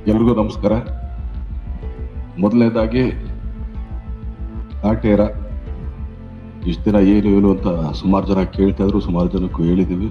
ಎಲ್ರಿಗೂ ನಮಸ್ಕಾರ ಮೊದಲನೇದಾಗಿ ಕಾಟೇರ ಇಷ್ಟು ದಿನ ಏನು ಏನು ಅಂತ ಸುಮಾರು ಜನ ಕೇಳ್ತಾ ಇದ್ರು ಸುಮಾರು ಜನಕ್ಕೂ ಹೇಳಿದ್ದೀವಿ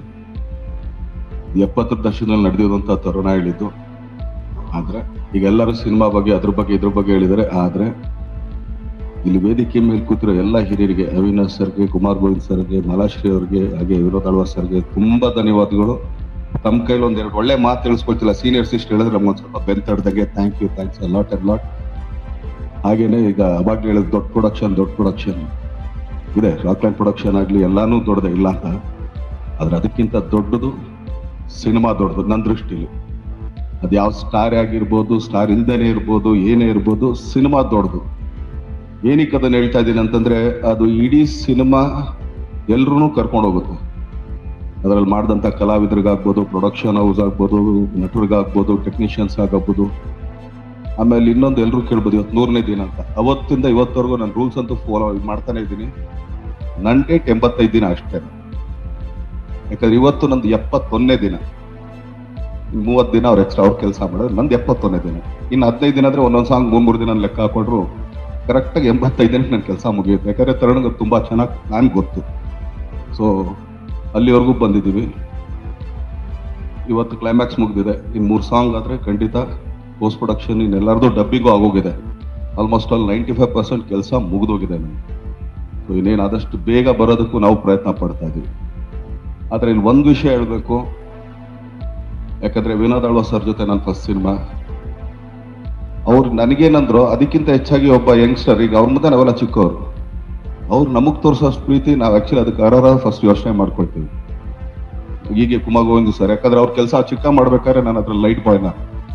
ಎಪ್ಪತ್ತರ ದಶಕದಲ್ಲಿ ನಡೆದಿರುವಂಥ ತರುಣ ಹೇಳಿದ್ದು ಆದ್ರೆ ಈಗ ಎಲ್ಲರೂ ಸಿನಿಮಾ ಬಗ್ಗೆ ಅದ್ರ ಬಗ್ಗೆ ಇದ್ರ ಬಗ್ಗೆ ಹೇಳಿದ್ದಾರೆ ಆದ್ರೆ ಇಲ್ಲಿ ವೇದಿಕೆ ಮೇಲೆ ಕೂತಿರೋ ಎಲ್ಲ ಹಿರಿಯರಿಗೆ ಅವಿನಾಶ್ ಸರ್ಗೆ ಕುಮಾರ್ ಗೋವಿಂದ್ ಸರ್ಗೆ ಮಾಲಾಶ್ರೀ ಅವ್ರಿಗೆ ಹಾಗೆ ವಿನೋದ್ ಅಳ್ವಾ ಸರ್ಗೆ ತುಂಬಾ ಧನ್ಯವಾದಗಳು ತಮ್ಮ ಕೈಲಿ ಒಂದ್ ಎರಡು ಒಳ್ಳೆ ಮಾತು ತಿಳಿಸ್ಕೊಳ್ತಿಲ್ಲ ಸೀನಿಯರ್ಸ್ ಇಷ್ಟು ಹೇಳಿದ್ರೆ ನಮ್ಗೆ ಒಂದ್ ಸ್ವಲ್ಪ ಬೆಂತಡ್ದಾಗೆ thank you thanks lot and lot ಹಾಗೇನೆ ಈಗ ಅವಾಗ್ಲೇ ಹೇಳಿದ ದೊಡ್ಡ ಪ್ರೊಡಕ್ಷನ್ ದೊಡ್ಡ ಪ್ರೊಡಕ್ಷನ್ ಇದೆ ರಾಕ್ಲೈನ್ ಪ್ರೊಡಕ್ಷನ್ ಆಗ್ಲಿ ಎಲ್ಲಾನು ದೊಡ್ಡದೇ ಇಲ್ಲ ಅಂತ ಆದ್ರೆ ಅದಕ್ಕಿಂತ ದೊಡ್ಡದು ಸಿನಿಮಾ ದೊಡ್ಡದು ನನ್ನ ದೃಷ್ಟಿಲಿ ಅದು ಯಾವ ಸ್ಟಾರ್ ಆಗಿರ್ಬೋದು ಸ್ಟಾರ್ ಇಲ್ದೇನೆ ಇರ್ಬೋದು ಏನೇ ಇರ್ಬೋದು ಸಿನಿಮಾ ದೊಡ್ಡದು ಏನಕ್ಕೆ ಅದನ್ನ ಹೇಳ್ತಾ ಇದ್ದೀನಿ ಅಂತಂದ್ರೆ ಅದು ಇಡೀ ಸಿನಿಮಾ ಎಲ್ರೂ ಕರ್ಕೊಂಡು ಹೋಗುತ್ತೆ ಅದರಲ್ಲಿ ಮಾಡಿದಂಥ ಕಲಾವಿದರಿಗಾಗ್ಬೋದು ಪ್ರೊಡಕ್ಷನ್ ಹೌಸ್ ಆಗ್ಬೋದು ನಟರಿಗಾಗ್ಬೋದು ಟೆಕ್ನಿಷಿಯನ್ಸ್ ಆಗಬಹುದು ಆಮೇಲೆ ಇನ್ನೊಂದು ಎಲ್ಲರೂ ಕೇಳ್ಬೋದು ಇವತ್ತು ನೂರನೇ ದಿನ ಅಂತ ಅವತ್ತಿಂದ ಇವತ್ತವರೆಗೂ ನಾನು ರೂಲ್ಸ್ ಅಂತೂ ಫಾಲೋ ಮಾಡ್ತಾನೆ ಇದ್ದೀನಿ ನನ್ನ ಡೇಟ್ ಎಂಬತ್ತೈದು ದಿನ ಅಷ್ಟೇ ಯಾಕಂದ್ರೆ ಇವತ್ತು ನಂದು ಎಪ್ಪತ್ತೊಂದನೇ ದಿನ ಮೂವತ್ತು ದಿನ ಅವ್ರು ಎಕ್ಸ್ಟ್ರಾ ಅವ್ರ ಕೆಲಸ ಮಾಡಿದ್ರೆ ನಂದು ಎಪ್ಪತ್ತೊಂದನೇ ದಿನ ಇನ್ನು ಹದಿನೈದು ದಿನ ಆದ್ರೆ ಒಂದೊಂದು ಸಾಂಗ್ ಮೂರ್ ಮೂರು ದಿನ ಲೆಕ್ಕ ಹಾಕೊಂಡ್ರು ಕರೆಕ್ಟಾಗಿ ಎಂಬತ್ತೈದು ದಿನಕ್ಕೆ ನನ್ನ ಕೆಲಸ ಮುಗಿಯುತ್ತೆ ಯಾಕಂದ್ರೆ ತರುಣ್ಗೆ ತುಂಬಾ ಚೆನ್ನಾಗಿ ಪ್ಲಾನ್ ಗೊತ್ತು ಸೊ ಅಲ್ಲಿವರೆಗೂ ಬಂದಿದ್ದೀವಿ ಇವತ್ತು ಕ್ಲೈಮ್ಯಾಕ್ಸ್ ಮುಗಿದಿದೆ ಇನ್ನು ಮೂರು ಸಾಂಗ್ ಆದ್ರೆ ಖಂಡಿತ ಪೋಸ್ಟ್ ಪ್ರೊಡಕ್ಷನ್ ಇನ್ನೆಲ್ಲರದು ಡಬ್ಬಿಗೂ ಆಗೋಗಿದೆ almost all ninety five percent ಕೆಲಸ ಮುಗಿದೋಗಿದೆ ನಮ್ಗೆ ಸೊ ಇನ್ನೇನು ಆದಷ್ಟು ಬೇಗ ಬರೋದಕ್ಕೂ ನಾವು ಪ್ರಯತ್ನ ಪಡ್ತಾ ಇದೀವಿ ಆದ್ರೆ ಇಲ್ಲಿ ಒಂದು ವಿಷಯ ಹೇಳಬೇಕು ಯಾಕಂದ್ರೆ ವಿನೋದ್ ಅಳ್ವಾ ಸರ್ ಜೊತೆ ನನ್ನ ಫಸ್ಟ್ ಸಿನಿಮಾ ಅವ್ರು ನನಗೇನಂದ್ರು ಅದಕ್ಕಿಂತ ಹೆಚ್ಚಾಗಿ ಒಬ್ಬ ಯಂಗ್ಸ್ಟರ್ ಈಗ ಅವ್ರ ಮುಂದೆ ನಾವೆಲ್ಲ ಚಿಕ್ಕವರು ಅವ್ರು ನಮಗ್ ತೋರಿಸೋಷ್ಟು ಪ್ರೀತಿ ನಾವು ಆಕ್ಚುಲಿ ಅದಕ್ಕೆ ಅರ್ಹರ ಫಸ್ಟ್ ಯೋಚನೆ ಮಾಡ್ಕೊಳ್ತೀವಿ ಹೀಗೆ ಕುಮಾರ್ ಗೋವಿಂದ್ ಸರ್ ಯಾಕಂದ್ರೆ ಅವ್ರ ಕೆಲಸ ಚಿಕ್ಕ ಮಾಡ್ಬೇಕಾದ್ರೆ ನಾನು ಅದ್ರ ಲೈಟ್ ಬಾಯ್ನ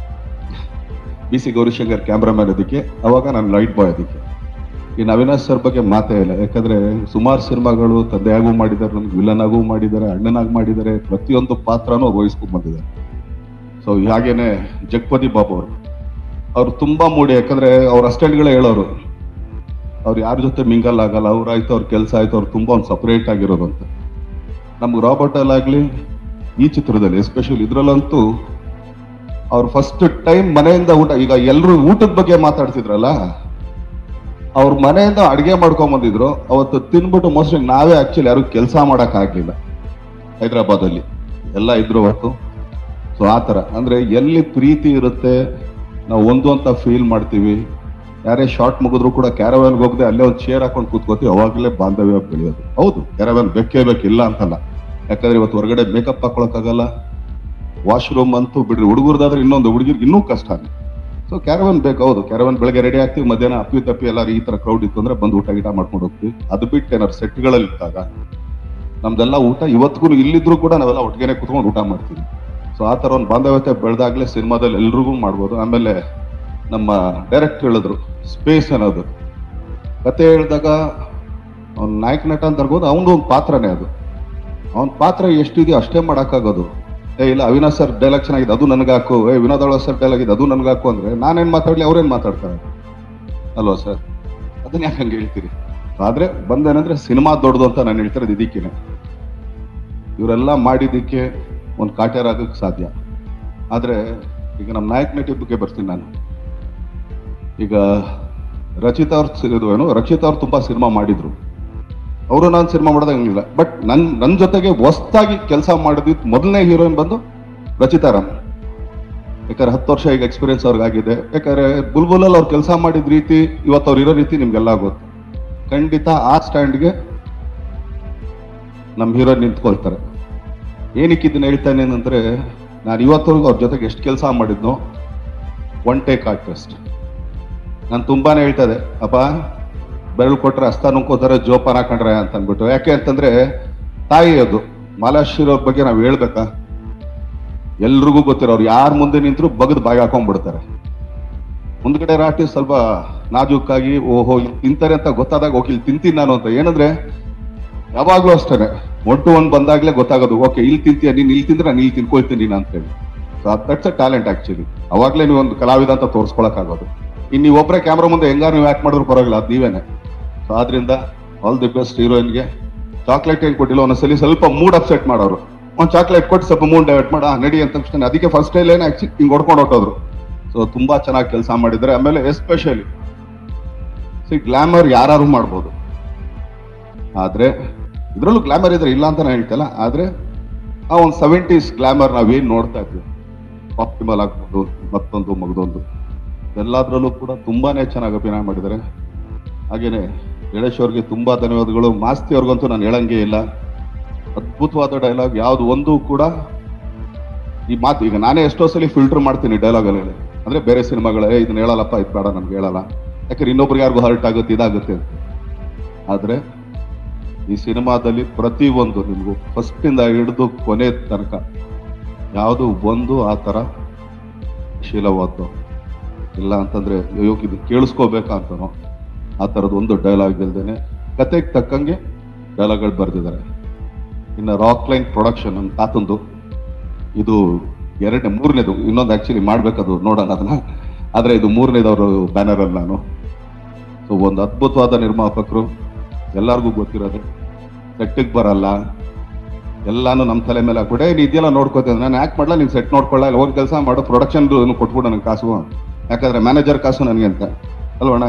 ಬಿ ಸಿ ಗೌರಿಶಂಕರ್ ಕ್ಯಾಮ್ರಾಮ್ಯಾನ್ ಅದಕ್ಕೆ ಅವಾಗ ನಾನು ಲೈಟ್ ಬಾಯ್ ಅದಕ್ಕೆ ಇನ್ನು ಅವಿನಾಶ್ ಸರ್ ಬಗ್ಗೆ ಮಾತೇ ಇಲ್ಲ ಯಾಕಂದ್ರೆ ಸುಮಾರು ಸಿನಿಮಾಗಳು ತಂದೆಯಾಗೂ ಮಾಡಿದ್ದಾರೆ ನನ್ಗೆ ವಿಲನ್ ಆಗೂ ಮಾಡಿದ್ದಾರೆ ಅಣ್ಣನಾಗಿ ಮಾಡಿದ್ದಾರೆ ಪ್ರತಿಯೊಂದು ಪಾತ್ರನೂ ಅವ್ರು ವಹಿಸ್ಕೊಂಡ್ ಬಂದಿದ್ದಾರೆ ಸೊ ಹಾಗೇನೆ ಜಗಪತಿ ಬಾಬು ಅವರು ಅವ್ರು ತುಂಬಾ ಮೂಡಿ ಯಾಕಂದ್ರೆ ಅವ್ರ ಅಸ್ಟೆಂಟ್ಗಳೇ ಹೇಳೋರು ಅವ್ರು ಯಾರ ಜೊತೆ ಮಿಂಗಲ್ ಆಗಲ್ಲ ಅವ್ರಾಯ್ತು ಅವ್ರ ಕೆಲಸ ಆಯ್ತು ಅವ್ರು ತುಂಬಾ ಒಂದು ಸಪರೇಟ್ ಆಗಿರೋದು ಅಂತ ನಮ್ಗೆ ರಾಬರ್ಟ್ ಅಲ್ಲಾಗ್ಲಿ ಈ ಚಿತ್ರದಲ್ಲಿ ಎಸ್ಪೆಷಲಿ ಇದ್ರಲ್ಲಂತೂ ಅವ್ರು ಫಸ್ಟ್ ಟೈಮ್ ಮನೆಯಿಂದ ಊಟ ಈಗ ಎಲ್ಲರೂ ಊಟದ ಬಗ್ಗೆ ಮಾತಾಡ್ತಿದ್ರಲ್ಲ ಅವ್ರ ಮನೆಯಿಂದ ಅಡಿಗೆ ಮಾಡ್ಕೊಂಡ್ ಬಂದಿದ್ರು ಅವತ್ತು ತಿನ್ಬಿಟ್ಟು ಮೋಸ್ಟ್ಲಿ ನಾವೇ ಆಕ್ಚುಲಿ ಯಾರು ಕೆಲಸ ಮಾಡಕ್ ಆಗ್ಲಿಲ್ಲ ಹೈದರಾಬಾದ್ ಅಲ್ಲಿ ಎಲ್ಲ ಇದ್ರು ಅವತ್ತು ಸೊ ಆತರ ಅಂದ್ರೆ ಎಲ್ಲಿ ಪ್ರೀತಿ ಇರುತ್ತೆ ನಾವು ಒಂದು ಅಂತ ಫೀಲ್ ಮಾಡ್ತೀವಿ ಯಾರೇ ಶಾರ್ಟ್ ಮುಗಿದ್ರು ಕೂಡ ಕ್ಯಾರವ್ಯಾನ್ಗೆ ಹೋಗದೆ ಅಲ್ಲೇ ಒಂದು ಚೇರ್ ಹಾಕೊಂಡು ಕೂತ್ಕೋತೀವಿ ಅವಾಗಲೇ ಬಾಂಧವ್ಯ ಬೆಳೆಯೋದು ಹೌದು ಕ್ಯಾರವ್ಯಾನ್ ಬೇಕೇ ಬೇಕು ಇಲ್ಲ ಅಂತಲ್ಲ ಯಾಕಂದ್ರೆ ಇವತ್ತು ಹೊರಗಡೆ ಮೇಕಪ್ ಹಾಕೊಳಕ್ಕಾಗಲ್ಲ ವಾಶ್ರೂಮ್ ಅಂತೂ ಬಿಡ್ರಿ ಹುಡುಗರ್ದಾದ್ರೆ ಇನ್ನೊಂದು ಹುಡುಗಿರ್ಗೆ ಇನ್ನೂ ಕಷ್ಟ ಸೊ ಕ್ಯಾರವನ್ ಬೇಕು ಹೌದು ಕ್ಯಾರವನ್ ಬೆಳಗ್ಗೆ ರೆಡಿ ಆಗ್ತೀವಿ ಮಧ್ಯಾಹ್ನ ಅಪ್ಪಿ ತಪ್ಪಿ ಎಲ್ಲಾರು ಈ ತರ ಕ್ರೌಡ್ ಇತ್ತು ಅಂದ್ರೆ ಬಂದು ಊಟ ಗೀಟ ಮಾಡ್ಕೊಂಡು ಹೋಗ್ತೀವಿ ಅದು ಬಿಟ್ಟು ಏನಾದ್ರು ಸೆಟ್ಗಳಲ್ಲಿ ಇದ್ದಾಗ ನಮ್ದೆಲ್ಲ ಊಟ ಇವತ್ತಿಗೂ ಇಲ್ಲಿದ್ರು ಕೂಡ ನಾವೆಲ್ಲ ಒಟ್ಟಿಗೆನೆ ಕುತ್ಕೊಂಡು ಊಟ ಮಾಡ್ತೀವಿ ಸೊ ಆ ತರ ಒಂದು ಬಾಂಧವ್ಯತೆ ಬೆಳೆದಾಗ್ಲೇ ಸಿನಿಮಾದಲ್ಲಿ ಎಲ್ರಿಗೂ ಮಾಡ್ಬೋದು ಆಮೇಲೆ ನಮ್ಮ ಡೈರೆಕ್ಟ್ ಹೇಳಿದ್ರು ಸ್ಪೇಸ್ ಅನ್ನೋದು ಕತೆ ಹೇಳಿದಾಗ ಅವ್ನ ನಾಯಕ ನಟ ಅಂತ ಅನ್ಬೋದು ಅವನದು ಒಂದು ಪಾತ್ರನೇ ಅದು ಅವನ ಪಾತ್ರ ಎಷ್ಟಿದೆಯೋ ಅಷ್ಟೇ ಮಾಡೋಕ್ಕಾಗೋದು ಏ ಇಲ್ಲ ಅವಿನಾಶ್ ಸರ್ ಡೈಲಾಗ್ ಚೆನ್ನಾಗಿದೆ ಅದು ನನಗೆ ಹಾಕು ಏ ವಿನೋದ್ ಅಳ್ವಾ ಸರ್ ಡೈಲಾಗ್ ಇದೆ ಅದು ನನಗೆ ಹಾಕು ಅಂದ್ರೆ ನಾನೇನ್ ಮಾತಾಡ್ಲಿ ಅವ್ರೇನ್ ಮಾತಾಡ್ತಾರೆ ಅಲ್ವಾ ಸರ್ ಅದನ್ನ ಯಾಕೆ ಹಂಗೆ ಹೇಳ್ತೀರಿ ಆದ್ರೆ ಬಂದೇನಂದ್ರೆ ಸಿನಿಮಾ ದೊಡ್ಡದು ಅಂತ ನಾನು ಹೇಳ್ತಿರೋದು ಇದಕ್ಕೇನೆ ಇವರೆಲ್ಲ ಮಾಡಿದ್ದಕ್ಕೆ ಒಂದು ಕಾಟ್ಯಾರ ಆಗಕ್ಕೆ ಸಾಧ್ಯ ಆದ್ರೆ ಈಗ ನಮ್ಮ ನಾಯಕ್ ನಟಿ ಬಗ್ಗೆ ಬರ್ತೀನಿ ನಾನು ಈಗ ರಚಿತಾ ಅವ್ರ ಇದು ಏನು ರಕ್ಷಿತಾ ಅವ್ರು ತುಂಬಾ ಸಿನಿಮಾ ಮಾಡಿದ್ರು ಅವರು ನಾನು ಸಿನಿಮಾ ಮಾಡೋದಂಗಿಲ್ಲ ಬಟ್ ನನ್ ನನ್ನ ಜೊತೆಗೆ ಹೊಸ್ದಾಗಿ ಕೆಲಸ ಮಾಡಿದ್ ಮೊದಲನೇ ಹೀರೋಯಿನ್ ಬಂದು ರಚಿತಾ ರಾಮ್ ಯಾಕಂದ್ರೆ ಹತ್ತು ವರ್ಷ ಈಗ ಎಕ್ಸ್ಪೀರಿಯನ್ಸ್ ಅವ್ರಿಗಾಗಿದೆ ಯಾಕಂದ್ರೆ ಬುಲ್ಬುಲಲ್ಲಿ ಅವ್ರು ಕೆಲಸ ಮಾಡಿದ ರೀತಿ ಇವತ್ತು ಅವ್ರು ಇರೋ ರೀತಿ ನಿಮ್ಗೆಲ್ಲ ಗೊತ್ತು ಖಂಡಿತ ಆ ಸ್ಟ್ಯಾಂಡ್ಗೆ ನಮ್ಮ ಹೀರೋ ನಿಂತ್ಕೊಳ್ತಾರೆ ಏನಕ್ಕೆ ಇದನ್ನ ಹೇಳ್ತಾನೆ ಅಂದ್ರೆ ನಾನು ಇವತ್ತವರೆಗೂ ಅವ್ರ ಜೊತೆಗೆ ಎಷ್ಟು ಕೆಲಸ ಮಾಡಿದ್ನೋ ಒನ್ ಟೇಕ್ ಆರ್ಟಿಸ್ಟ್ ನಾನು ತುಂಬಾನೇ ಹೇಳ್ತಾ ಇದ್ದೆ ಅಪ್ಪ ಬೆರಳು ಕೊಟ್ರೆ ಹಸ್ತ ನುಂಕೋತಾರೆ ಜೋಪಾನ ಹಾಕೊಂಡ್ರೆ ಅಂತ ಅಂದ್ಬಿಟ್ಟು ಯಾಕೆ ಅಂತಂದ್ರೆ ತಾಯಿ ಅದು ಮಾಲಾಶ್ರೀರವ್ರ ಬಗ್ಗೆ ನಾವು ಹೇಳ್ಬೇಕಾ ಎಲ್ರಿಗೂ ಗೊತ್ತಿರೋ ಅವ್ರು ಯಾರ ಮುಂದೆ ನಿಂತರು ಬಗದ್ ಬಾಯಿ ಹಾಕೊಂಡ್ಬಿಡ್ತಾರೆ ಮುಂದ್ಗಡೆ ರಾಟಿ ಸ್ವಲ್ಪ ನಾಜೂಕಾಗಿ ಓಹೋ ಇಲ್ಲಿ ತಿಂತಾರೆ ಅಂತ ಗೊತ್ತಾದಾಗ ಓಕೆ ಇಲ್ಲಿ ತಿಂತೀನಿ ನಾನು ಅಂತ ಏನಂದ್ರೆ ಯಾವಾಗ್ಲೂ ಅಷ್ಟೇನೆ ಒನ್ ಟು ಒನ್ ಬಂದಾಗ್ಲೇ ಗೊತ್ತಾಗೋದು ಓಕೆ ಇಲ್ಲಿ ತಿಂತೀಯ ನೀನ್ ಇಲ್ಲಿ ತಿಂದ್ರೆ ನಾನು ಇಲ್ಲಿ ತಿನ್ಕೊಳ್ತೀನಿ ನೀನು ಅಂತ ಹೇಳಿ so that's a talent actually ಅವಾಗ್ಲೇ ನೀವು ಒಂದು ಕಲಾವಿದ ಅಂತ ತೋರಿಸ್ಕೊಳಕ್ ಆಗೋದು ಇನ್ ನೀವು ಒಬ್ಬರೇ ಕ್ಯಾಮ್ರಾ ಮುಂದೆ ಹೆಂಗಾರು ನೀವು ಆಕ್ಟ್ ಮಾಡಿದ್ರು ಪರವಾಗಿಲ್ಲ ಅದು ನೀವೇನೆ ಸೊ ಆದ್ರಿಂದ ಆಲ್ ದಿ ಬೆಸ್ಟ್ ಹೀರೋಯಿನ್ಗೆ ಚಾಕ್ಲೇಟ್ ಏನ್ ಕೊಟ್ಟಿಲ್ಲ ಒಂದೊಂದ್ಸಲಿ ಸ್ವಲ್ಪ ಮೂಡ್ ಅಪ್ಸೆಟ್ ಮಾಡೋರು ಒಂದ್ ಚಾಕ್ಲೇಟ್ ಕೊಟ್ಟು ಸ್ವಲ್ಪ ಮೂಡ್ ಡೈವರ್ಟ್ ಮಾಡ ನಡಿ ಅಂತ ತಕ್ಷಣ ಅದಕ್ಕೆ ಫಸ್ಟ್ ಟೈಲ್ ಏನ್ ಆಕ್ಚುಲಿ ಹಿಂಗ್ ಹೊಡ್ಕೊಂಡು ಹೊಟ್ಟೋದ್ರು ಸೊ ತುಂಬಾ ಚೆನ್ನಾಗಿ ಕೆಲಸ ಮಾಡಿದ್ದಾರೆ ಆಮೇಲೆ ಎಸ್ಪೆಷಲಿ ಸಿ ಗ್ಲಾಮರ್ ಯಾರು ಮಾಡ್ಬೋದು ಆದ್ರೆ ಇದ್ರಲ್ಲೂ ಗ್ಲಾಮರ್ ಇದ್ರೆ ಇಲ್ಲ ಅಂತ ನಾನು ಹೇಳ್ತಲ್ಲ ಆದ್ರೆ ಆ ಒಂದು ಸೆವೆಂಟೀಸ್ ಗ್ಲಾಮರ್ ನಾವೇನ್ ನೋಡ್ತಾ ಇದ್ವಿ ಆಪ್ಟಿಮಲ್ ಆಗ್ಬೋದು ಮತ್ತೊಂದು ಮಗದೊಂದು ಎಲ್ಲಾದ್ರಲ್ಲೂ ಕೂಡ ತುಂಬಾನೇ ಚೆನ್ನಾಗಿ ಅಭಿನಯ ಮಾಡಿದ್ದಾರೆ ಹಾಗೇನೆ ಗಣೇಶ್ ಅವ್ರಿಗೆ ತುಂಬಾ ಧನ್ಯವಾದಗಳು ಮಾಸ್ತಿ ಅವ್ರಿಗಂತೂ ನಾನು ಹೇಳಂಗೆ ಇಲ್ಲ ಅದ್ಭುತವಾದ ಡೈಲಾಗ್ ಯಾವ್ದು ಒಂದು ಕೂಡ ಈ ಮಾತು ಈಗ ನಾನೇ ಎಷ್ಟೋ ಸಲ ಫಿಲ್ಟರ್ ಮಾಡ್ತೀನಿ ಡೈಲಾಗ್ ಅಲ್ಲಿ ಅಂದ್ರೆ ಬೇರೆ ಸಿನಿಮಾಗಳೇ ಇದನ್ನ ಹೇಳಲ್ಲಪ್ಪ ಇದು ಬೇಡ ನನ್ಗೆ ಹೇಳಲ್ಲ ಯಾಕಂದ್ರೆ ಇನ್ನೊಬ್ರಿಗೆ ಯಾರಿಗೂ ಹರ್ಟ್ ಆಗುತ್ತೆ ಇದಾಗುತ್ತೆ ಅಂತ ಆದ್ರೆ ಈ ಸಿನಿಮಾದಲ್ಲಿ ಪ್ರತಿ ಒಂದು ನಿಮ್ಗೂ ಫಸ್ಟ್ ಇಂದ ಹಿಡಿದು ಕೊನೆ ತನಕ ಯಾವುದು ಒಂದು ಆ ತರ ಶೀಲವಾದ್ದು ಇಲ್ಲ ಅಂತಂದ್ರೆ ಅಯ್ಯೋ ಇದು ಕೇಳಿಸ್ಕೋಬೇಕಾ ಅಂತನೋ ಆ ಥರದ್ದು ಒಂದು ಡೈಲಾಗ್ ಇಲ್ದೇನೆ ಕತೆಗೆ ತಕ್ಕಂಗೆ ಡೈಲಾಗ್ಗಳು ಬರೆದಿದ್ದಾರೆ ಇನ್ನು ರಾಕ್ ಲೈನ್ ಪ್ರೊಡಕ್ಷನ್ ನಮ್ಮ ತಾತಂದು ಇದು ಎರಡನೇ ಮೂರನೇದು ಇನ್ನೊಂದು ಆಕ್ಚುಲಿ ಮಾಡ್ಬೇಕದು ನೋಡೋಣ ಅದನ್ನ ಆದ್ರೆ ಇದು ಮೂರನೇದವರು ಬ್ಯಾನರ್ ಅಲ್ಲಿ ನಾನು ಸೊ ಒಂದು ಅದ್ಭುತವಾದ ನಿರ್ಮಾಪಕರು ಎಲ್ಲರಿಗೂ ಗೊತ್ತಿರೋದು ಸೆಟ್ಟಿಗೆ ಬರಲ್ಲ ಎಲ್ಲಾನು ನಮ್ಮ ತಲೆ ಮೇಲೆ ಹಾಕ್ಬಿಟ್ಟೆ ನೀ ಇದೆಲ್ಲ ನೋಡ್ಕೋತೀನಿ ನಾನು ಯಾಕೆ ಮಾಡಲ್ಲ ನೀನು ಸೆಟ್ ನೋಡ್ಕೊಳ್ಳ ಇಲ್ಲ ಹೋಗಿ ಕೆಲಸ ಮಾಡು ಪ್ರೊಡಕ್ಷನ್ ಕೊಟ್ಬಿಡು ನನಗೆ ಕಾಸು ಯಾಕಂದ್ರೆ ಮ್ಯಾನೇಜರ್ ಕಾಸು ನನಗೆ ಅಂತ ಅಲ್ವಣ್ಣ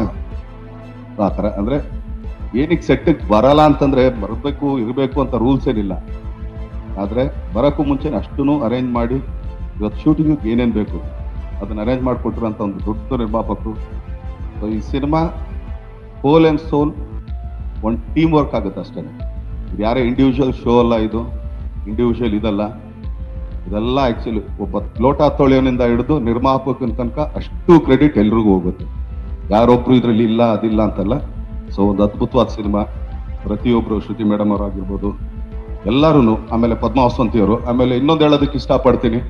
ಆ ಥರ ಅಂದ್ರೆ ಏನಕ್ಕೆ ಸೆಟ್ಟಿಗೆ ಬರಲ್ಲ ಅಂತಂದ್ರೆ ಬರಬೇಕು ಇರಬೇಕು ಅಂತ ರೂಲ್ಸ್ ಏನಿಲ್ಲ ಆದ್ರೆ ಬರೋಕ್ಕೂ ಮುಂಚೆ ಅಷ್ಟೂ ಅರೇಂಜ್ ಮಾಡಿ ಇವತ್ತು ಶೂಟಿಂಗ್ ಏನೇನು ಬೇಕು ಅದನ್ನ ಅರೇಂಜ್ ಮಾಡಿಕೊಟ್ಟಿರೋಂಥ ಒಂದು ದೊಡ್ಡ ನಿರ್ಮಾಪಕರು ಸೊ ಈ ಸಿನಿಮಾ ಹೋಲ್ ಆ್ಯಂಡ್ ಸೋಲ್ ಒಂದು ಟೀಮ್ ವರ್ಕ್ ಆಗುತ್ತೆ ಅಷ್ಟೇ ಇದು ಯಾರೇ ಇಂಡಿವಿಜುವಲ್ ಶೋ ಅಲ್ಲ ಇದು ಇಂಡಿವಿಜುವಲ್ ಇದಲ್ಲ ಇದೆಲ್ಲ ಆಕ್ಚುಲಿ ಒಬ್ಬ ಲೋಟ ತೊಳೆಯೋನಿಂದ ಹಿಡಿದು ನಿರ್ಮಾಪಕನ ತನಕ ಅಷ್ಟು ಕ್ರೆಡಿಟ್ ಎಲ್ರಿಗೂ ಹೋಗುತ್ತೆ ಯಾರೊಬ್ರು ಇದ್ರಲ್ಲಿ ಇಲ್ಲ ಅದಿಲ್ಲ ಅಂತಲ್ಲ ಸೊ ಒಂದು ಅದ್ಭುತವಾದ ಸಿನಿಮಾ ಪ್ರತಿಯೊಬ್ರು ಶ್ರುತಿ ಮೇಡಮ್ ಅವರಾಗಿರ್ಬೋದು ಎಲ್ಲರೂ ಆಮೇಲೆ ಪದ್ಮ ವಸಂತಿಯವರು ಆಮೇಲೆ ಇನ್ನೊಂದು ಹೇಳೋದಕ್ಕೆ ಇಷ್ಟಪಡ್ತೀನಿ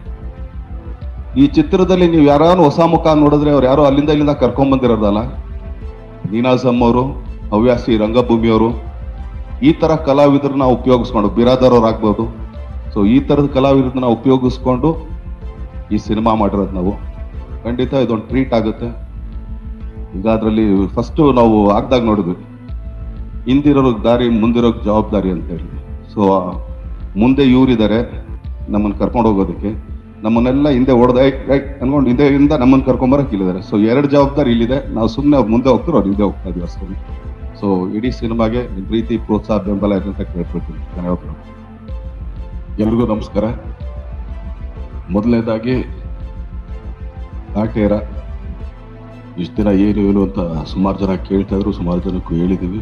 ಈ ಚಿತ್ರದಲ್ಲಿ ನೀವು ಯಾರು ಹೊಸ ಮುಖ ನೋಡಿದ್ರೆ ಅವ್ರು ಯಾರೋ ಅಲ್ಲಿಂದ ಇಲ್ಲಿಂದ ಕರ್ಕೊಂಡ್ ಬಂದಿರೋದಲ್ಲ ನೀನಾಜಮ್ ಅವರು ಹವ್ಯಾಸಿ ರಂಗಭೂಮಿಯವರು ಈ ತರ ಕಲಾವಿದರನ್ನ ಉಪಯೋಗಿಸ್ಕೊಂಡು ಬಿರಾದರ್ ಅವ್ರು ಆಗ್ಬೋದು ಸೊ ಈ ತರದ ಕಲಾವಿದರನ್ನ ಉಪಯೋಗಿಸ್ಕೊಂಡು ಈ ಸಿನಿಮಾ ಮಾಡಿರೋದು ನಾವು ಖಂಡಿತ ಇದೊಂದು ಟ್ರೀಟ್ ಆಗುತ್ತೆ ಈಗ ಅದರಲ್ಲಿ ಫಸ್ಟ್ ನಾವು ಆಗ್ದಾಗ ನೋಡಿದ್ವಿ ಹಿಂದಿರೋರ್ಗ್ ದಾರಿ ಮುಂದಿರೋಗ್ ಜವಾಬ್ದಾರಿ ಅಂತ ಹೇಳಿ ಸೊ ಮುಂದೆ ಇವರಿದ್ದಾರೆ ನಮ್ಮನ್ನ ಕರ್ಕೊಂಡು ಹೋಗೋದಕ್ಕೆ ನಮ್ಮನ್ನೆಲ್ಲ ಹಿಂದೆ ಹೊಡೆದ ಅನ್ಕೊಂಡು ಹಿಂದೆ ಇಂದ ನಮ್ಮನ್ನ ಕರ್ಕೊಂಬರಕ್ ಇಲ್ಲಿದ್ದಾರೆ ಸೊ ಎರಡು ಜವಾಬ್ದಾರಿ ಇಲ್ಲಿದೆ ನಾವು ಸುಮ್ಮನೆ ಅವ್ರು ಮುಂದೆ ಹೋಗ್ತಾರೆ ಅವ್ರು ಹಿಂದೆ ಹೋಗ್ತಾ ಇದೀವಿ ಅಷ್ಟೇ ಸೊ ಇಡೀ ಸಿನಿಮಾಗೆ ನಿಮ್ ಪ್ರೀತಿ ಪ್ರೋತ್ಸಾಹ ಬೆಂಬಲ ಇದೆ ಅಂತ ಕೇಳ್ಕೊಳ್ತೀನಿ ಧನ್ಯವಾದ ಎಲ್ರಿಗೂ ನಮಸ್ಕಾರ ಮೊದಲನೇದಾಗಿ ಕಾಟೇರ ಇಷ್ಟು ದಿನ ಏನು ಏನು ಅಂತ ಸುಮಾರು ಜನ ಕೇಳ್ತಾ ಇದ್ರು ಸುಮಾರು ಜನಕ್ಕೂ ಹೇಳಿದೀವಿ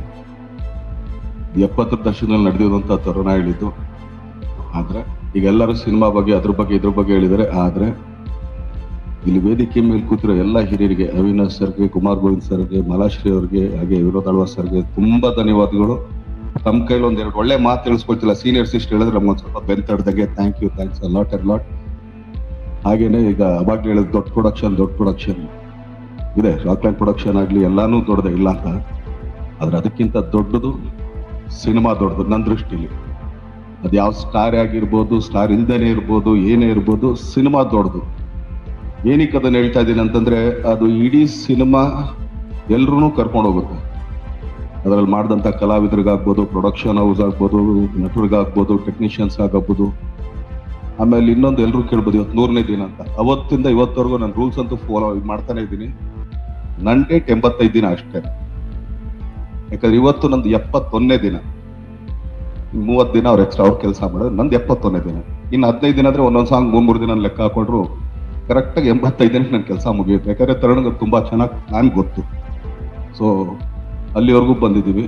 ಎಪ್ಪತ್ತರ ದಶಕದಲ್ಲಿ ನಡೆದಿರುವಂತ ತರುಣ ಹೇಳಿದ್ದು ಆದ್ರೆ ಈಗ ಎಲ್ಲರೂ ಸಿನಿಮಾ ಬಗ್ಗೆ ಅದ್ರ ಬಗ್ಗೆ ಇದ್ರ ಬಗ್ಗೆ ಹೇಳಿದ್ದಾರೆ ಆದ್ರೆ ಇಲ್ಲಿ ವೇದಿಕೆ ಮೇಲೆ ಕೂತಿರೋ ಎಲ್ಲ ಹಿರಿಯರಿಗೆ ಅವಿನಾಶ್ ಸರ್ಗೆ ಕುಮಾರ್ ಗೋವಿಂದ್ ಸರ್ಗೆ ಮಲಾಶ್ರೀ ಅವ್ರಿಗೆ ಹಾಗೆ ವಿನೋದ್ ಅಳ್ವಾ ಸರ್ಗೆ ತುಂಬಾ ಧನ್ಯವಾದಗಳು ತಮ್ಮ ಕೈಲಿ ಒಂದ್ ಎರಡು ಒಳ್ಳೆ ಮಾತು ತಿಳಿಸ್ಕೊಳ್ತಿಲ್ಲ ಸೀನಿಯರ್ಸ್ ಇಷ್ಟು ಹೇಳಿದ್ರೆ ನಮ್ಗೊಂದ್ ಸ್ವಲ್ಪ ಬೆಂತಡ್ದಾಗೆ thank you thanks lot and lot ಹಾಗೇನೆ ಈಗ ಅವಾಗ್ಲೇ ಹೇಳಿದ ದೊಡ್ಡ ಪ್ರೊಡಕ್ಷನ್ ದೊಡ್ಡ ಪ್ರೊಡಕ್ಷನ್ ಇದೆ ರಾಕ್ಲೈನ್ ಪ್ರೊಡಕ್ಷನ್ ಆಗ್ಲಿ ಎಲ್ಲಾನು ದೊಡ್ಡದೇ ಇಲ್ಲ ಅಂತ ಆದ್ರೆ ಅದಕ್ಕಿಂತ ದೊಡ್ಡದು ಸಿನಿಮಾ ದೊಡ್ಡದು ನನ್ನ ದೃಷ್ಟಿಲಿ ಅದು ಯಾವ ಸ್ಟಾರ್ ಆಗಿರ್ಬೋದು ಸ್ಟಾರ್ ಇಲ್ದೇನೆ ಇರ್ಬೋದು ಏನೇ ಇರ್ಬೋದು ಸಿನಿಮಾ ದೊಡ್ಡದು ಏನಕ್ಕೆ ಅದನ್ನ ಹೇಳ್ತಾ ಇದ್ದೀನಿ ಅಂತಂದ್ರೆ ಅದು ಇಡೀ ಸಿನಿಮಾ ಎಲ್ರೂ ಕರ್ಕೊಂಡು ಹೋಗುತ್ತೆ ಅದರಲ್ಲಿ ಮಾಡಿದಂಥ ಕಲಾವಿದರಿಗಾಗ್ಬೋದು ಪ್ರೊಡಕ್ಷನ್ ಹೌಸ್ ಆಗ್ಬೋದು ನಟರಿಗಾಗ್ಬೋದು ಟೆಕ್ನಿಷಿಯನ್ಸ್ ಆಗಬಹುದು ಆಮೇಲೆ ಇನ್ನೊಂದು ಎಲ್ಲರೂ ಕೇಳ್ಬೋದು ಇವತ್ತು ನೂರನೇ ದಿನ ಅಂತ ಅವತ್ತಿಂದ ಇವತ್ತವರೆಗೂ ನಾನು ರೂಲ್ಸ್ ಅಂತೂ ಫಾಲೋ ಮಾಡ್ತಾನೆ ಇದ್ದೀನಿ ನನ್ನ ಡೇಟ್ ಎಂಬತ್ತೈದು ದಿನ ಅಷ್ಟೇ ಯಾಕಂದ್ರೆ ಇವತ್ತು ನಂದು ಎಪ್ಪತ್ತೊಂದನೇ ದಿನ ಮೂವತ್ತು ದಿನ ಅವ್ರು ಎಕ್ಸ್ಟ್ರಾ ಅವ್ರ ಕೆಲಸ ಮಾಡೋದು ನಂದು ಎಪ್ಪತ್ತೊಂದನೇ ದಿನ ಇನ್ನು ಹದಿನೈದು ದಿನ ಆದ್ರೆ ಒಂದೊಂದು ಸಾಂಗ್ ಮೂರ್ ಮೂರು ದಿನ ಲೆಕ್ಕ ಹಾಕೊಂಡ್ರು ಕರೆಕ್ಟಾಗಿ ಎಂಬತ್ತೈದು ದಿನಕ್ಕೆ ನನ್ನ ಕೆಲಸ ಮುಗಿಯುತ್ತೆ ಯಾಕಂದ್ರೆ ತರುಣ್ಗೆ ತುಂಬಾ ಚೆನ್ನಾಗಿ ನಾನು ಗೊತ್ತು ಸೊ ಅಲ್ಲಿವರೆಗೂ ಬಂದಿದ್ದೀವಿ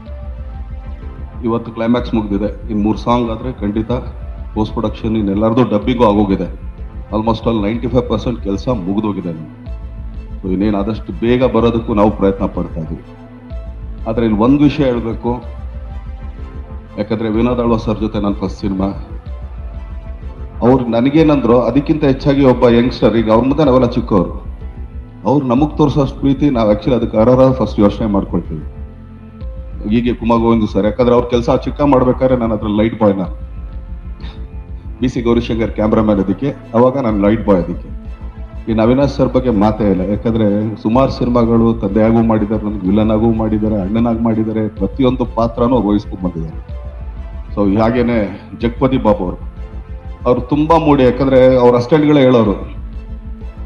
ಇವತ್ತು ಕ್ಲೈಮ್ಯಾಕ್ಸ್ ಮುಗಿದಿದೆ ಇನ್ನು ಮೂರು ಸಾಂಗ್ ಆದ್ರೆ ಖಂಡಿತ ಪೋಸ್ಟ್ ಪ್ರೊಡಕ್ಷನ್ ಇನ್ನೆಲ್ಲರದು ಡಬ್ಬಿಗೂ ಆಗೋಗಿದೆ almost all ninety five percent ಕೆಲಸ ಮುಗಿದೋಗಿದೆ ಸೊ ಇನ್ನೇನು ಆದಷ್ಟು ಬೇಗ ಬರೋದಕ್ಕೂ ನಾವು ಪ್ರಯತ್ನ ಪಡ್ತಾ ಇದೀವಿ ಆದ್ರೆ ಇಲ್ಲಿ ಒಂದು ವಿಷಯ ಹೇಳ್ಬೇಕು ಯಾಕಂದ್ರೆ ವಿನೋದ್ ಅಳ್ವ ಸರ್ ಜೊತೆ ನನ್ನ ಫಸ್ಟ್ ಸಿನಿಮಾ ಅವ್ರು ನನಗೇನಂದ್ರು ಅದಕ್ಕಿಂತ ಹೆಚ್ಚಾಗಿ ಒಬ್ಬ ಯಂಗ್ಸ್ಟರ್ ಈಗ ಅವ್ರ ಮುಂದೆ ನಾವೆಲ್ಲ ಚಿಕ್ಕವರು ಅವ್ರು ನಮಗ್ ತೋರಿಸೋಷ್ಟು ಪ್ರೀತಿ ನಾವು ಆಕ್ಚುಲಿ ಅದಕ್ಕೆ ಅರ್ಹರ ಫಸ್ಟ್ ಯೋಚನೆ ಮಾಡ್ಕೊಳ್ತೀವಿ ಹೀಗೆ ಕುಮಾರ್ ಗೋವಿಂದ್ ಸರ್ ಯಾಕಂದ್ರೆ ಅವ್ರ ಕೆಲಸ ಚಿಕ್ಕ ಮಾಡ್ಬೇಕಾದ್ರೆ ನಾನು ಅದ್ರ ಲೈಟ್ ಬಾಯ್ನ ಬಿ ಸಿ ಗೌರಿಶಂಕರ್ ಕ್ಯಾಮ್ರಾಮ್ಯಾನ್ ಅದಕ್ಕೆ ಅವಾಗ ನಾನು ಲೈಟ್ ಬಾಯ್ ಅದಕ್ಕೆ ಈ ಅವಿನಾಶ್ ಸರ್ ಬಗ್ಗೆ ಮಾತೇ ಇಲ್ಲ ಯಾಕಂದ್ರೆ ಸುಮಾರು ಸಿನಿಮಾಗಳು ತಂದೆಯಾಗೂ ಮಾಡಿದ್ದಾರೆ ನಮ್ಗೆ ವಿಲನ್ ಆಗೂ ಮಾಡಿದ್ದಾರೆ ಅಣ್ಣನಾಗಿ ಮಾಡಿದ್ದಾರೆ ಪ್ರತಿಯೊಂದು ಪಾತ್ರನೂ ವಹಿಸ್ಕೊಂಡ್ ಬಂದಿದ್ದಾರೆ ಸೊ ಹಾಗೇನೆ ಜಗಪತಿ ಬಾಬು ಅವರು ಅವ್ರು ತುಂಬಾ ಮೂಡಿ ಯಾಕಂದ್ರೆ ಅವ್ರ ಅಸ್ಟೆಂಟ್ಗಳೇ ಹೇಳೋರು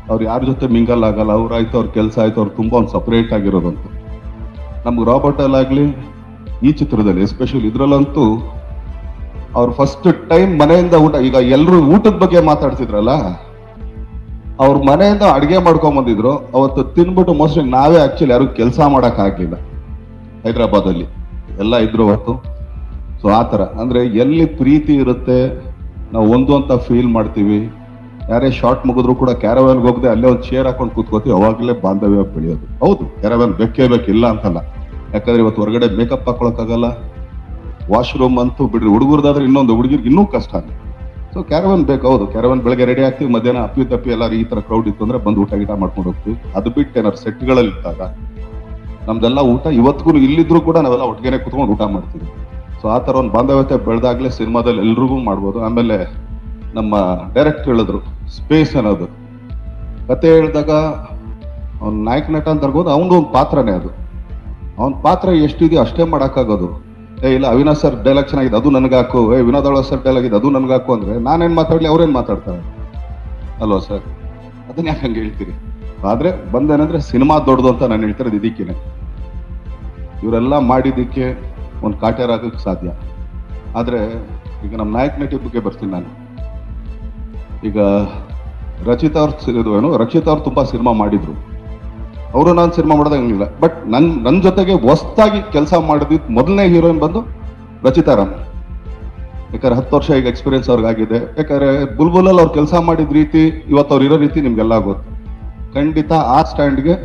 ಅವ್ರು ಯಾರ ಜೊತೆ ಮಿಂಗಲ್ ಆಗಲ್ಲ ಅವ್ರಾಯ್ತು ಅವ್ರ ಕೆಲಸ ಆಯ್ತು ಅವ್ರು ತುಂಬಾ ಒಂದು ಸಪರೇಟ್ ಆಗಿರೋದಂತ ನಮ್ಗೆ ರಾಬರ್ಟ್ ಅಲ್ಲಾಗ್ಲಿ ಈ ಚಿತ್ರದಲ್ಲಿ ಎಸ್ಪೆಷಲಿ ಇದ್ರಲ್ಲಂತೂ ಅವ್ರು ಫಸ್ಟ್ ಟೈಮ್ ಮನೆಯಿಂದ ಊಟ ಈಗ ಎಲ್ಲರೂ ಊಟದ ಬಗ್ಗೆ ಮಾತಾಡ್ತಿದ್ರಲ್ಲ ಅವ್ರ ಮನೆಯಿಂದ ಅಡಿಗೆ ಮಾಡ್ಕೊಂಡ್ ಬಂದಿದ್ರು ಅವತ್ತು ತಿನ್ಬಿಟ್ಟು ಮೋಸ್ಟ್ಲಿ ನಾವೇ ಆಕ್ಚುಲಿ ಯಾರು ಕೆಲಸ ಮಾಡಕ್ ಆಗ್ಲಿಲ್ಲ ಹೈದರಾಬಾದ್ ಅಲ್ಲಿ ಎಲ್ಲ ಇದ್ರು ಅವತ್ತು ಸೊ ಆ ತರ ಅಂದ್ರೆ ಎಲ್ಲಿ ಪ್ರೀತಿ ಇರುತ್ತೆ ನಾವು ಒಂದು ಅಂತ ಫೀಲ್ ಮಾಡ್ತೀವಿ ಯಾರೇ ಶಾರ್ಟ್ ಮುಗಿದ್ರು ಕೂಡ ಕ್ಯಾರವ್ಯಾನ್ಗೆ ಹೋಗದೆ ಅಲ್ಲೇ ಒಂದು ಚೇರ್ ಹಾಕೊಂಡು ಕೂತ್ಕೋತೀವಿ ಅವಾಗಲೇ ಬಾಂಧವ್ಯ ಬೆಳೆಯೋದು ಹೌದು ಕ್ಯಾರವ್ಯಾನ್ ಬೇಕೇ ಬೇಕಿಲ್ಲ ಅಂತಲ್ಲ ಯಾಕಂದ್ರೆ ಇವತ್ತು ಹೊರಗಡೆ ಮೇಕಪ್ ಹಾಕೊಳಕ್ಕಾಗಲ್ಲ ವಾಶ್ರೂಮ್ ಅಂತೂ ಬಿಡ್ರಿ ಹುಡುಗರ್ದಾದ್ರೆ ಇನ್ನೊಂದು ಹುಡುಗಿರ್ಗೆ ಇನ್ನೂ ಕಷ್ಟ ಸೊ ಕ್ಯಾರವನ್ ಬೇಕು ಹೌದು ಕ್ಯಾರವನ್ ಬೆಳಗ್ಗೆ ರೆಡಿ ಆಗ್ತೀವಿ ಮಧ್ಯಾಹ್ನ ಅಪ್ಪಿ ತಪ್ಪಿ ಎಲ್ಲರೂ ಈ ತರ ಕ್ರೌಡ್ ಇತ್ತು ಅಂದ್ರೆ ಬಂದು ಊಟ ಗೀಟ ಮಾಡ್ಕೊಂಡು ಹೋಗ್ತೀವಿ ಅದು ಬಿಟ್ಟು ಏನಾರು ಸೆಟ್ಗಳಲ್ಲಿ ಇದ್ದಾಗ ನಮ್ದೆಲ್ಲ ಊಟ ಇವತ್ತಿಗೂ ಇಲ್ಲಿದ್ರು ಕೂಡ ನಾವೆಲ್ಲ ಒಟ್ಟಿಗೆ ಕುತ್ಕೊಂಡು ಊಟ ಮಾಡ್ತೀವಿ ಸೊ ಆ ತರ ಒಂದು ಬಾಂಧವ್ಯತೆ ಬೆಳೆದಾಗ್ಲೇ ಸಿನಿಮಾದಲ್ಲಿ ಎಲ್ರಿಗೂ ಮಾಡ್ಬೋದು ಆಮೇಲೆ ನಮ್ಮ ಡೈರೆಕ್ಟ್ ಹೇಳಿದ್ರು ಸ್ಪೇಸ್ ಅನ್ನೋದು ಕತೆ ಹೇಳಿದಾಗ ಅವ್ನ ನಾಯಕ ನಟ ಅಂತ ಅನ್ಬೋದು ಅವನದು ಒಂದು ಪಾತ್ರನೇ ಅದು ಅವನ ಪಾತ್ರ ಎಷ್ಟಿದೆಯೋ ಅಷ್ಟೇ ಮಾಡೋಕ್ಕಾಗೋದು ಏ ಇಲ್ಲ ಅವಿನಾಶ್ ಸರ್ ಡೈಲಾಗ್ ಚೆನ್ನಾಗಿದೆ ಅದು ನನಗೆ ಹಾಕು ಏ ವಿನೋದ್ ಅವಳ ಸರ್ ಡೈಲಾಗ್ ಇದೆ ಅದು ನನಗೆ ಹಾಕು ಅಂದ್ರೆ ನಾನೇನ್ ಮಾತಾಡ್ಲಿ ಅವ್ರೇನ್ ಮಾತಾಡ್ತಾರೆ ಅಲ್ವಾ ಸರ್ ಅದನ್ನ ಯಾಕೆ ಹಂಗೆ ಹೇಳ್ತೀರಿ ಆದ್ರೆ ಬಂದೇನಂದ್ರೆ ಸಿನಿಮಾ ದೊಡ್ಡದು ಅಂತ ನಾನು ಹೇಳ್ತಿರೋದು ಇದಕ್ಕೇನೆ ಇವರೆಲ್ಲ ಮಾಡಿದ್ದಕ್ಕೆ ಒಂದು ಕಾಟ್ಯಾರ ಆಗಕ್ಕೆ ಸಾಧ್ಯ ಆದ್ರೆ ಈಗ ನಮ್ಮ ನಾಯಕ ನಟಿ ಬಗ್ಗೆ ಬರ್ತೀನಿ ನಾನು ಈಗ ರಚಿತಾ ಅವ್ರ ಏನು ರಕ್ಷಿತಾ ಅವ್ರು ತುಂಬಾ ಸಿನಿಮಾ ಮಾಡಿದ್ರು ಅವರು ನಾನು ಸಿನಿಮಾ ಮಾಡೋದಂಗಿಲ್ಲ ಬಟ್ ನನ್ ನನ್ನ ಜೊತೆಗೆ ಹೊಸ್ದಾಗಿ ಕೆಲಸ ಮಾಡಿದ್ ಮೊದಲನೇ ಹೀರೋಯಿನ್ ಬಂದು ರಚಿತಾರಾಮ್ ಯಾಕಂದ್ರೆ ಹತ್ತು ವರ್ಷ ಈಗ ಎಕ್ಸ್ಪೀರಿಯನ್ಸ್ ಅವ್ರಿಗಾಗಿದೆ ಯಾಕಂದ್ರೆ ಬುಲ್ಬುಲಲ್ಲಿ ಅವ್ರು ಕೆಲಸ ಮಾಡಿದ ರೀತಿ ಇವತ್ತು ಅವ್ರು ಇರೋ ರೀತಿ ನಿಮ್ಗೆಲ್ಲ ಗೊತ್ತು ಖಂಡಿತ ಆ ಸ್ಟ್ಯಾಂಡ್ಗೆ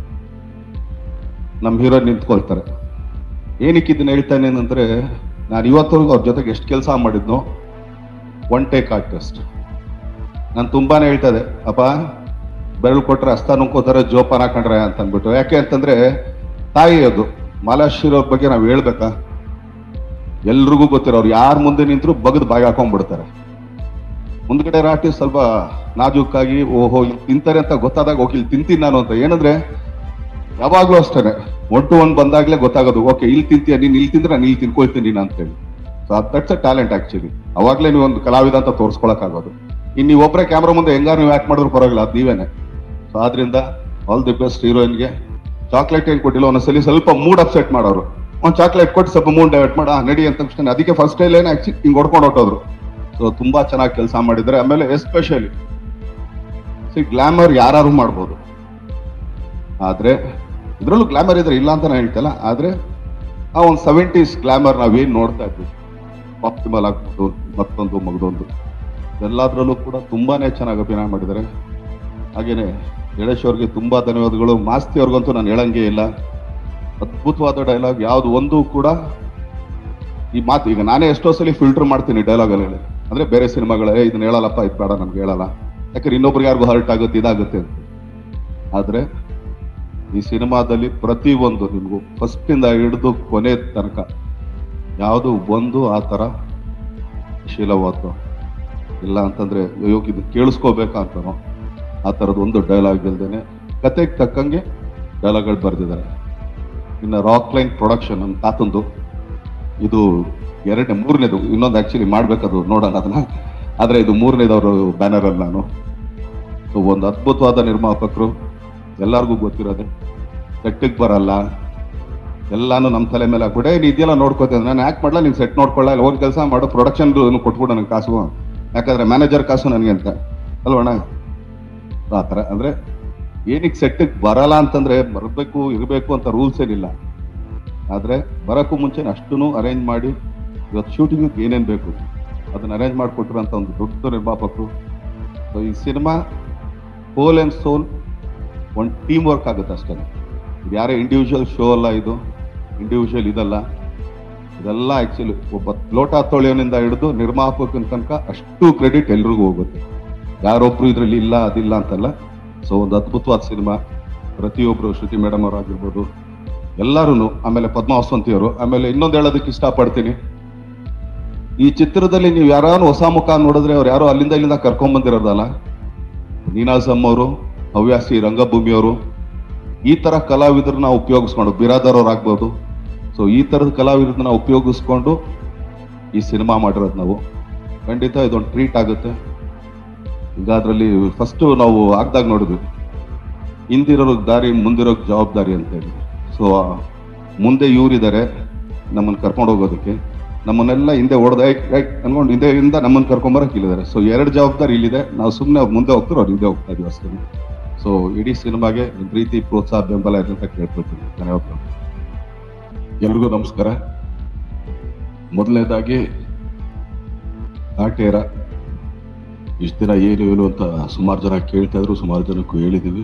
ನಮ್ಮ ಹೀರೋ ನಿಂತ್ಕೊಳ್ತಾರೆ ಏನಕ್ಕೆ ಇದನ್ನ ಹೇಳ್ತಾನೆ ಅಂದ್ರೆ ನಾನು ಇವತ್ತವರೆಗೂ ಅವ್ರ ಜೊತೆಗೆ ಎಷ್ಟು ಕೆಲಸ ಮಾಡಿದ್ನೋ ಒನ್ ಟೇಕ್ ಆರ್ಟಿಸ್ಟ್ ನಾನು ತುಂಬಾನೇ ಹೇಳ್ತಾ ಇದ್ದೆ ಅಪ್ಪ ಬೆರಳು ಕೊಟ್ರೆ ಹಸ್ತ ನುಂಕೋತಾರೆ ಜೋಪಾನ ಹಾಕೊಂಡ್ರೆ ಅಂತ ಅಂದ್ಬಿಟ್ಟು ಯಾಕೆ ಅಂತಂದ್ರೆ ತಾಯಿ ಅದು ಮಾಲಾಶ್ರೀ ಅವ್ರ ಬಗ್ಗೆ ನಾವು ಹೇಳ್ಬೇಕಾ ಎಲ್ರಿಗೂ ಗೊತ್ತಿರೋ ಅವ್ರು ಯಾರ ಮುಂದೆ ನಿಂತರು ಬಗದ್ ಬಾಯಿ ಹಾಕೊಂಡ್ಬಿಡ್ತಾರೆ ಮುಂದ್ಗಡೆ ಆರ್ಟಿಸ್ಟ್ ಸ್ವಲ್ಪ ನಾಜೂಕಾಗಿ ಓಹೋ ಇಲ್ಲಿ ತಿಂತಾರೆ ಅಂತ ಗೊತ್ತಾದಾಗ ಓಕೆ ಇಲ್ಲಿ ತಿಂತೀನಿ ನಾನು ಅಂತ ಏನಂದ್ರೆ ಯಾವಾಗ್ಲೂ ಅಷ್ಟೇನೆ ಒನ್ ಟು ಒನ್ ಬಂದಾಗ್ಲೇ ಗೊತ್ತಾಗೋದು ಓಕೆ ಇಲ್ಲಿ ತಿಂತೀಯ ನೀನ್ ಇಲ್ಲಿ ತಿಂದ್ರೆ ನಾನು ಇಲ್ಲಿ ತಿನ್ಕೊಳ್ತೀನಿ ನೀನು ಅಂತ ಹೇಳಿ so that's a talent actually ಅವಾಗ್ಲೇ ನೀವು ಒಂದು ಕಲಾವಿದ ಅಂತ ತೋರ್ಸ್ಕೊಳಕ್ ಆಗೋದು ಇನ್ನು ನೀವು ಒಬ್ಬರೇ ಕ್ಯಾಮ್ರಾ ಮುಂದೆ ಹೆಂಗಾರು ನೀವು ಆಕ್ಟ್ ಮಾಡಿದ್ರು ಪರವಾಗಿಲ್ಲ ಅದು ನೀವೇನೆ ಸೊ ಆದ್ರಿಂದ ಆಲ್ ದಿ ಬೆಸ್ಟ್ ಹೀರೋಯಿನ್ಗೆ ಚಾಕ್ಲೇಟ್ ಏನ್ ಕೊಟ್ಟಿಲ್ಲ ಒಂದೊಂದ್ಸಲಿ ಸ್ವಲ್ಪ ಮೂಡ್ ಅಪ್ಸೆಟ್ ಮಾಡೋರು ಒಂದ್ ಚಾಕ್ಲೇಟ್ ಕೊಟ್ಟು ಸ್ವಲ್ಪ ಮೂಡ್ ಡೈವರ್ಟ್ ಮಾಡ ನಡಿ ಅಂತ ತಕ್ಷಣ ಅದಕ್ಕೆ ಫಸ್ಟ್ ಟೈಲ್ ಏನ್ ಆಕ್ಚುಲಿ ಹಿಂಗ್ ಹೊಡ್ಕೊಂಡು ಹೊಟ್ಟೋದ್ರು ಸೊ ತುಂಬಾ ಚೆನ್ನಾಗಿ ಕೆಲಸ ಮಾಡಿದ್ರೆ ಆಮೇಲೆ ಎಸ್ಪೆಷಲಿ ಸಿ ಗ್ಲಾಮರ್ ಯಾರು ಮಾಡ್ಬೋದು ಆದ್ರೆ ಇದ್ರಲ್ಲೂ ಗ್ಲಾಮರ್ ಇದ್ರೆ ಇಲ್ಲ ಅಂತ ನಾನು ಹೇಳ್ತಲ್ಲ ಆದ್ರೆ ಆ ಒಂದು ಸೆವೆಂಟೀಸ್ ಗ್ಲಾಮರ್ ನಾವೇನ್ ನೋಡ್ತಾ ಇದ್ವಿ ಆಪ್ಟಿಮಲ್ ಆಗ್ಬೋದು ಮತ್ತೊಂದು ಮಗದೊಂದು ಎಲ್ಲದರಲ್ಲೂ ಕೂಡ ತುಂಬಾನೇ ಚೆನ್ನಾಗಿ ಅಭಿನಯ ಮಾಡಿದ್ದಾರೆ ಹಾಗೇನೆ ಗಣೇಶ್ ಅವ್ರಿಗೆ ತುಂಬಾ ಧನ್ಯವಾದಗಳು ಮಾಸ್ತಿ ಅವ್ರಿಗಂತೂ ನಾನು ಹೇಳಂಗೆ ಇಲ್ಲ ಅದ್ಭುತವಾದ ಡೈಲಾಗ್ ಯಾವ್ದು ಒಂದು ಕೂಡ ಈ ಮಾತು ಈಗ ನಾನೇ ಎಷ್ಟೋ ಸಲ ಫಿಲ್ಟರ್ ಮಾಡ್ತೀನಿ ಡೈಲಾಗ್ ಅಲ್ಲಿ ಅಂದ್ರೆ ಬೇರೆ ಸಿನಿಮಾಗಳೇ ಇದನ್ನ ಹೇಳಲ್ಲಪ್ಪ ಇದು ಬೇಡ ನಮ್ಗೆ ಹೇಳಲ್ಲ ಯಾಕಂದ್ರೆ ಇನ್ನೊಬ್ರಿಗೆ ಯಾರಿಗೂ ಹರ್ಟ್ ಆಗುತ್ತೆ ಇದಾಗುತ್ತೆ ಅಂತ ಆದ್ರೆ ಈ ಸಿನಿಮಾದಲ್ಲಿ ಪ್ರತಿ ಒಂದು ನಿಮ್ಗೂ ಫಸ್ಟ್ ಇಂದ ಹಿಡಿದು ಕೊನೆ ತನಕ ಯಾವುದು ಒಂದು ಆ ತರ ಶೀಲವಾದ್ದು ಇಲ್ಲ ಅಂತಂದ್ರೆ ಅಯ್ಯೋ ಇದು ಕೇಳಿಸ್ಕೋಬೇಕಾ ಅಂತನೋ ಆ ಥರದ್ದು ಒಂದು ಡೈಲಾಗ್ ಇಲ್ದೇನೆ ಕತೆಗೆ ತಕ್ಕಂಗೆ ಡೈಲಾಗ್ಗಳು ಬರೆದಿದ್ದಾರೆ ಇನ್ನು ರಾಕ್ ಲೈನ್ ಪ್ರೊಡಕ್ಷನ್ ನಮ್ಮ ತಾತಂದು ಇದು ಎರಡನೇ ಮೂರನೇದು ಇನ್ನೊಂದು ಆಕ್ಚುಲಿ ಮಾಡ್ಬೇಕದು ನೋಡೋಣ ಅದನ್ನ ಆದ್ರೆ ಇದು ಮೂರನೇದವರು ಬ್ಯಾನರ್ ಅಲ್ಲಿ ನಾನು ಸೊ ಒಂದು ಅದ್ಭುತವಾದ ನಿರ್ಮಾಪಕರು ಎಲ್ಲರಿಗೂ ಗೊತ್ತಿರೋದೆ ಸೆಟ್ಟಿಗೆ ಬರಲ್ಲ ಎಲ್ಲಾನು ನಮ್ಮ ತಲೆ ಮೇಲೆ ಹಾಕ್ಬಿಟ್ಟೆ ನೀ ಇದೆಲ್ಲ ನೋಡ್ಕೋತೀನಿ ನಾನು ಯಾಕೆ ಮಾಡಲ್ಲ ನೀನು ಸೆಟ್ ನೋಡ್ಕೊಳ್ಳ ಇಲ್ಲ ಹೋಗಿ ಕೆಲಸ ಮಾಡು ಪ್ರೊಡಕ್ಷನ್ ಕೊಟ್ಬಿಡು ನನಗೆ ಕಾಸು ಯಾಕಂದ್ರೆ ಮ್ಯಾನೇಜರ್ ಕಾಸು ನನಗೆ ಅಂತ ಅಲ್ವಣ್ಣ ಆ ಥರ ಅಂದ್ರೆ ಏನಕ್ಕೆ ಸೆಟ್ಟಿಗೆ ಬರಲ್ಲ ಅಂತಂದ್ರೆ ಬರಬೇಕು ಇರಬೇಕು ಅಂತ ರೂಲ್ಸ್ ಏನಿಲ್ಲ ಆದ್ರೆ ಬರೋಕ್ಕೂ ಮುಂಚೆ ಅಷ್ಟೂ ಅರೇಂಜ್ ಮಾಡಿ ಇವತ್ತು ಶೂಟಿಂಗ್ ಏನೇನು ಬೇಕು ಅದನ್ನ ಅರೇಂಜ್ ಮಾಡಿಕೊಟ್ಟಿರೋಂಥ ಒಂದು ದೊಡ್ಡ ನಿರ್ಮಾಪಕರು ಸೊ ಈ ಸಿನಿಮಾ ಹೋಲ್ ಆ್ಯಂಡ್ ಸೋಲ್ ಒಂದು ಟೀಮ್ ವರ್ಕ್ ಆಗುತ್ತೆ ಅಷ್ಟೇ ಇದು ಯಾರೇ ಇಂಡಿವಿಜುವಲ್ ಶೋ ಅಲ್ಲ ಇದು ಇಂಡಿವಿಜುವಲ್ ಇದಲ್ಲ ಇದೆಲ್ಲ ಆಕ್ಚುಲಿ ಒಬ್ಬ ಲೋಟ ತೊಳೆಯೋನಿಂದ ಹಿಡಿದು ನಿರ್ಮಾಪಕನ ತನಕ ಅಷ್ಟು ಕ್ರೆಡಿಟ್ ಎಲ್ರಿಗೂ ಹೋಗುತ್ತೆ ಯಾರೊಬ್ರು ಇದ್ರಲ್ಲಿ ಇಲ್ಲ ಅದಿಲ್ಲ ಅಂತಲ್ಲ ಸೊ ಒಂದು ಅದ್ಭುತವಾದ ಸಿನಿಮಾ ಪ್ರತಿಯೊಬ್ರು ಶ್ರುತಿ ಮೇಡಮ್ ಅವರಾಗಿರ್ಬೋದು ಎಲ್ಲರೂ ಆಮೇಲೆ ಪದ್ಮ ವಸಂತಿಯವರು ಆಮೇಲೆ ಇನ್ನೊಂದು ಹೇಳೋದಕ್ಕೆ ಇಷ್ಟಪಡ್ತೀನಿ ಈ ಚಿತ್ರದಲ್ಲಿ ನೀವು ಯಾರು ಹೊಸ ಮುಖ ನೋಡಿದ್ರೆ ಅವ್ರು ಯಾರೋ ಅಲ್ಲಿಂದ ಇಲ್ಲಿಂದ ಕರ್ಕೊಂಡ್ ಬಂದಿರೋದಲ್ಲ ನೀನಾಸಮ್ ಅವರು ಹವ್ಯಾಸಿ ರಂಗಭೂಮಿಯವರು ಈ ತರ ಕಲಾವಿದರನ್ನ ಉಪಯೋಗಿಸ್ಕೊಂಡು ಬಿರಾದರ್ ಅವ್ರು ಆಗ್ಬೋದು ಸೊ ಈ ತರದ ಕಲಾವಿದರನ್ನ ಉಪಯೋಗಿಸ್ಕೊಂಡು ಈ ಸಿನಿಮಾ ಮಾಡಿರೋದು ನಾವು ಖಂಡಿತ ಇದೊಂದು ಟ್ರೀಟ್ ಆಗುತ್ತೆ ಈಗ ಅದರಲ್ಲಿ ಫಸ್ಟ್ ನಾವು ಆಗ್ದಾಗ ನೋಡಿದ್ವಿ ಹಿಂದಿರೋರ್ಗೆ ದಾರಿ ಮುಂದಿರೋಕ್ ಜವಾಬ್ದಾರಿ ಅಂತ ಹೇಳಿ ಸೊ ಮುಂದೆ ಇವರಿದ್ದಾರೆ ನಮ್ಮನ್ನು ಕರ್ಕೊಂಡು ಹೋಗೋದಕ್ಕೆ ನಮ್ಮನ್ನೆಲ್ಲ ಹಿಂದೆ ಹೊಡೆದ ಅನ್ಕೊಂಡು ಹಿಂದೆಯಿಂದ ನಮ್ಮನ್ನು ಕರ್ಕೊಂಬರಕ್ಕೆ ಇಲ್ಲಿದ್ದಾರೆ ಸೊ ಎರಡು ಜವಾಬ್ದಾರಿ ಇಲ್ಲಿದೆ ನಾವು ಸುಮ್ಮನೆ ಮುಂದೆ ಹೋಗ್ತಾರೆ ಅವ್ರು ಹಿಂದೆ ಹೋಗ್ತಾ ಇದೀವಿ ಅಷ್ಟೇ ಸೊ ಇಡೀ ಸಿನಿಮಾಗೆ ನಿಮ್ ಪ್ರೀತಿ ಪ್ರೋತ್ಸಾಹ ಬೆಂಬಲ ಇದೆ ಅಂತ ಕೇಳ್ಕೊಳ್ತೀನಿ ಧನ್ಯವಾದ ಎಲ್ರಿಗೂ ನಮಸ್ಕಾರ ಮೊದಲನೇದಾಗಿ ಆಟೇರ ಇಷ್ಟು ದಿನ ಏನು ಏನು ಅಂತ ಸುಮಾರು ಜನ ಕೇಳ್ತಾ ಇದ್ರು ಸುಮಾರು ಜನಕ್ಕೂ ಹೇಳಿದೀವಿ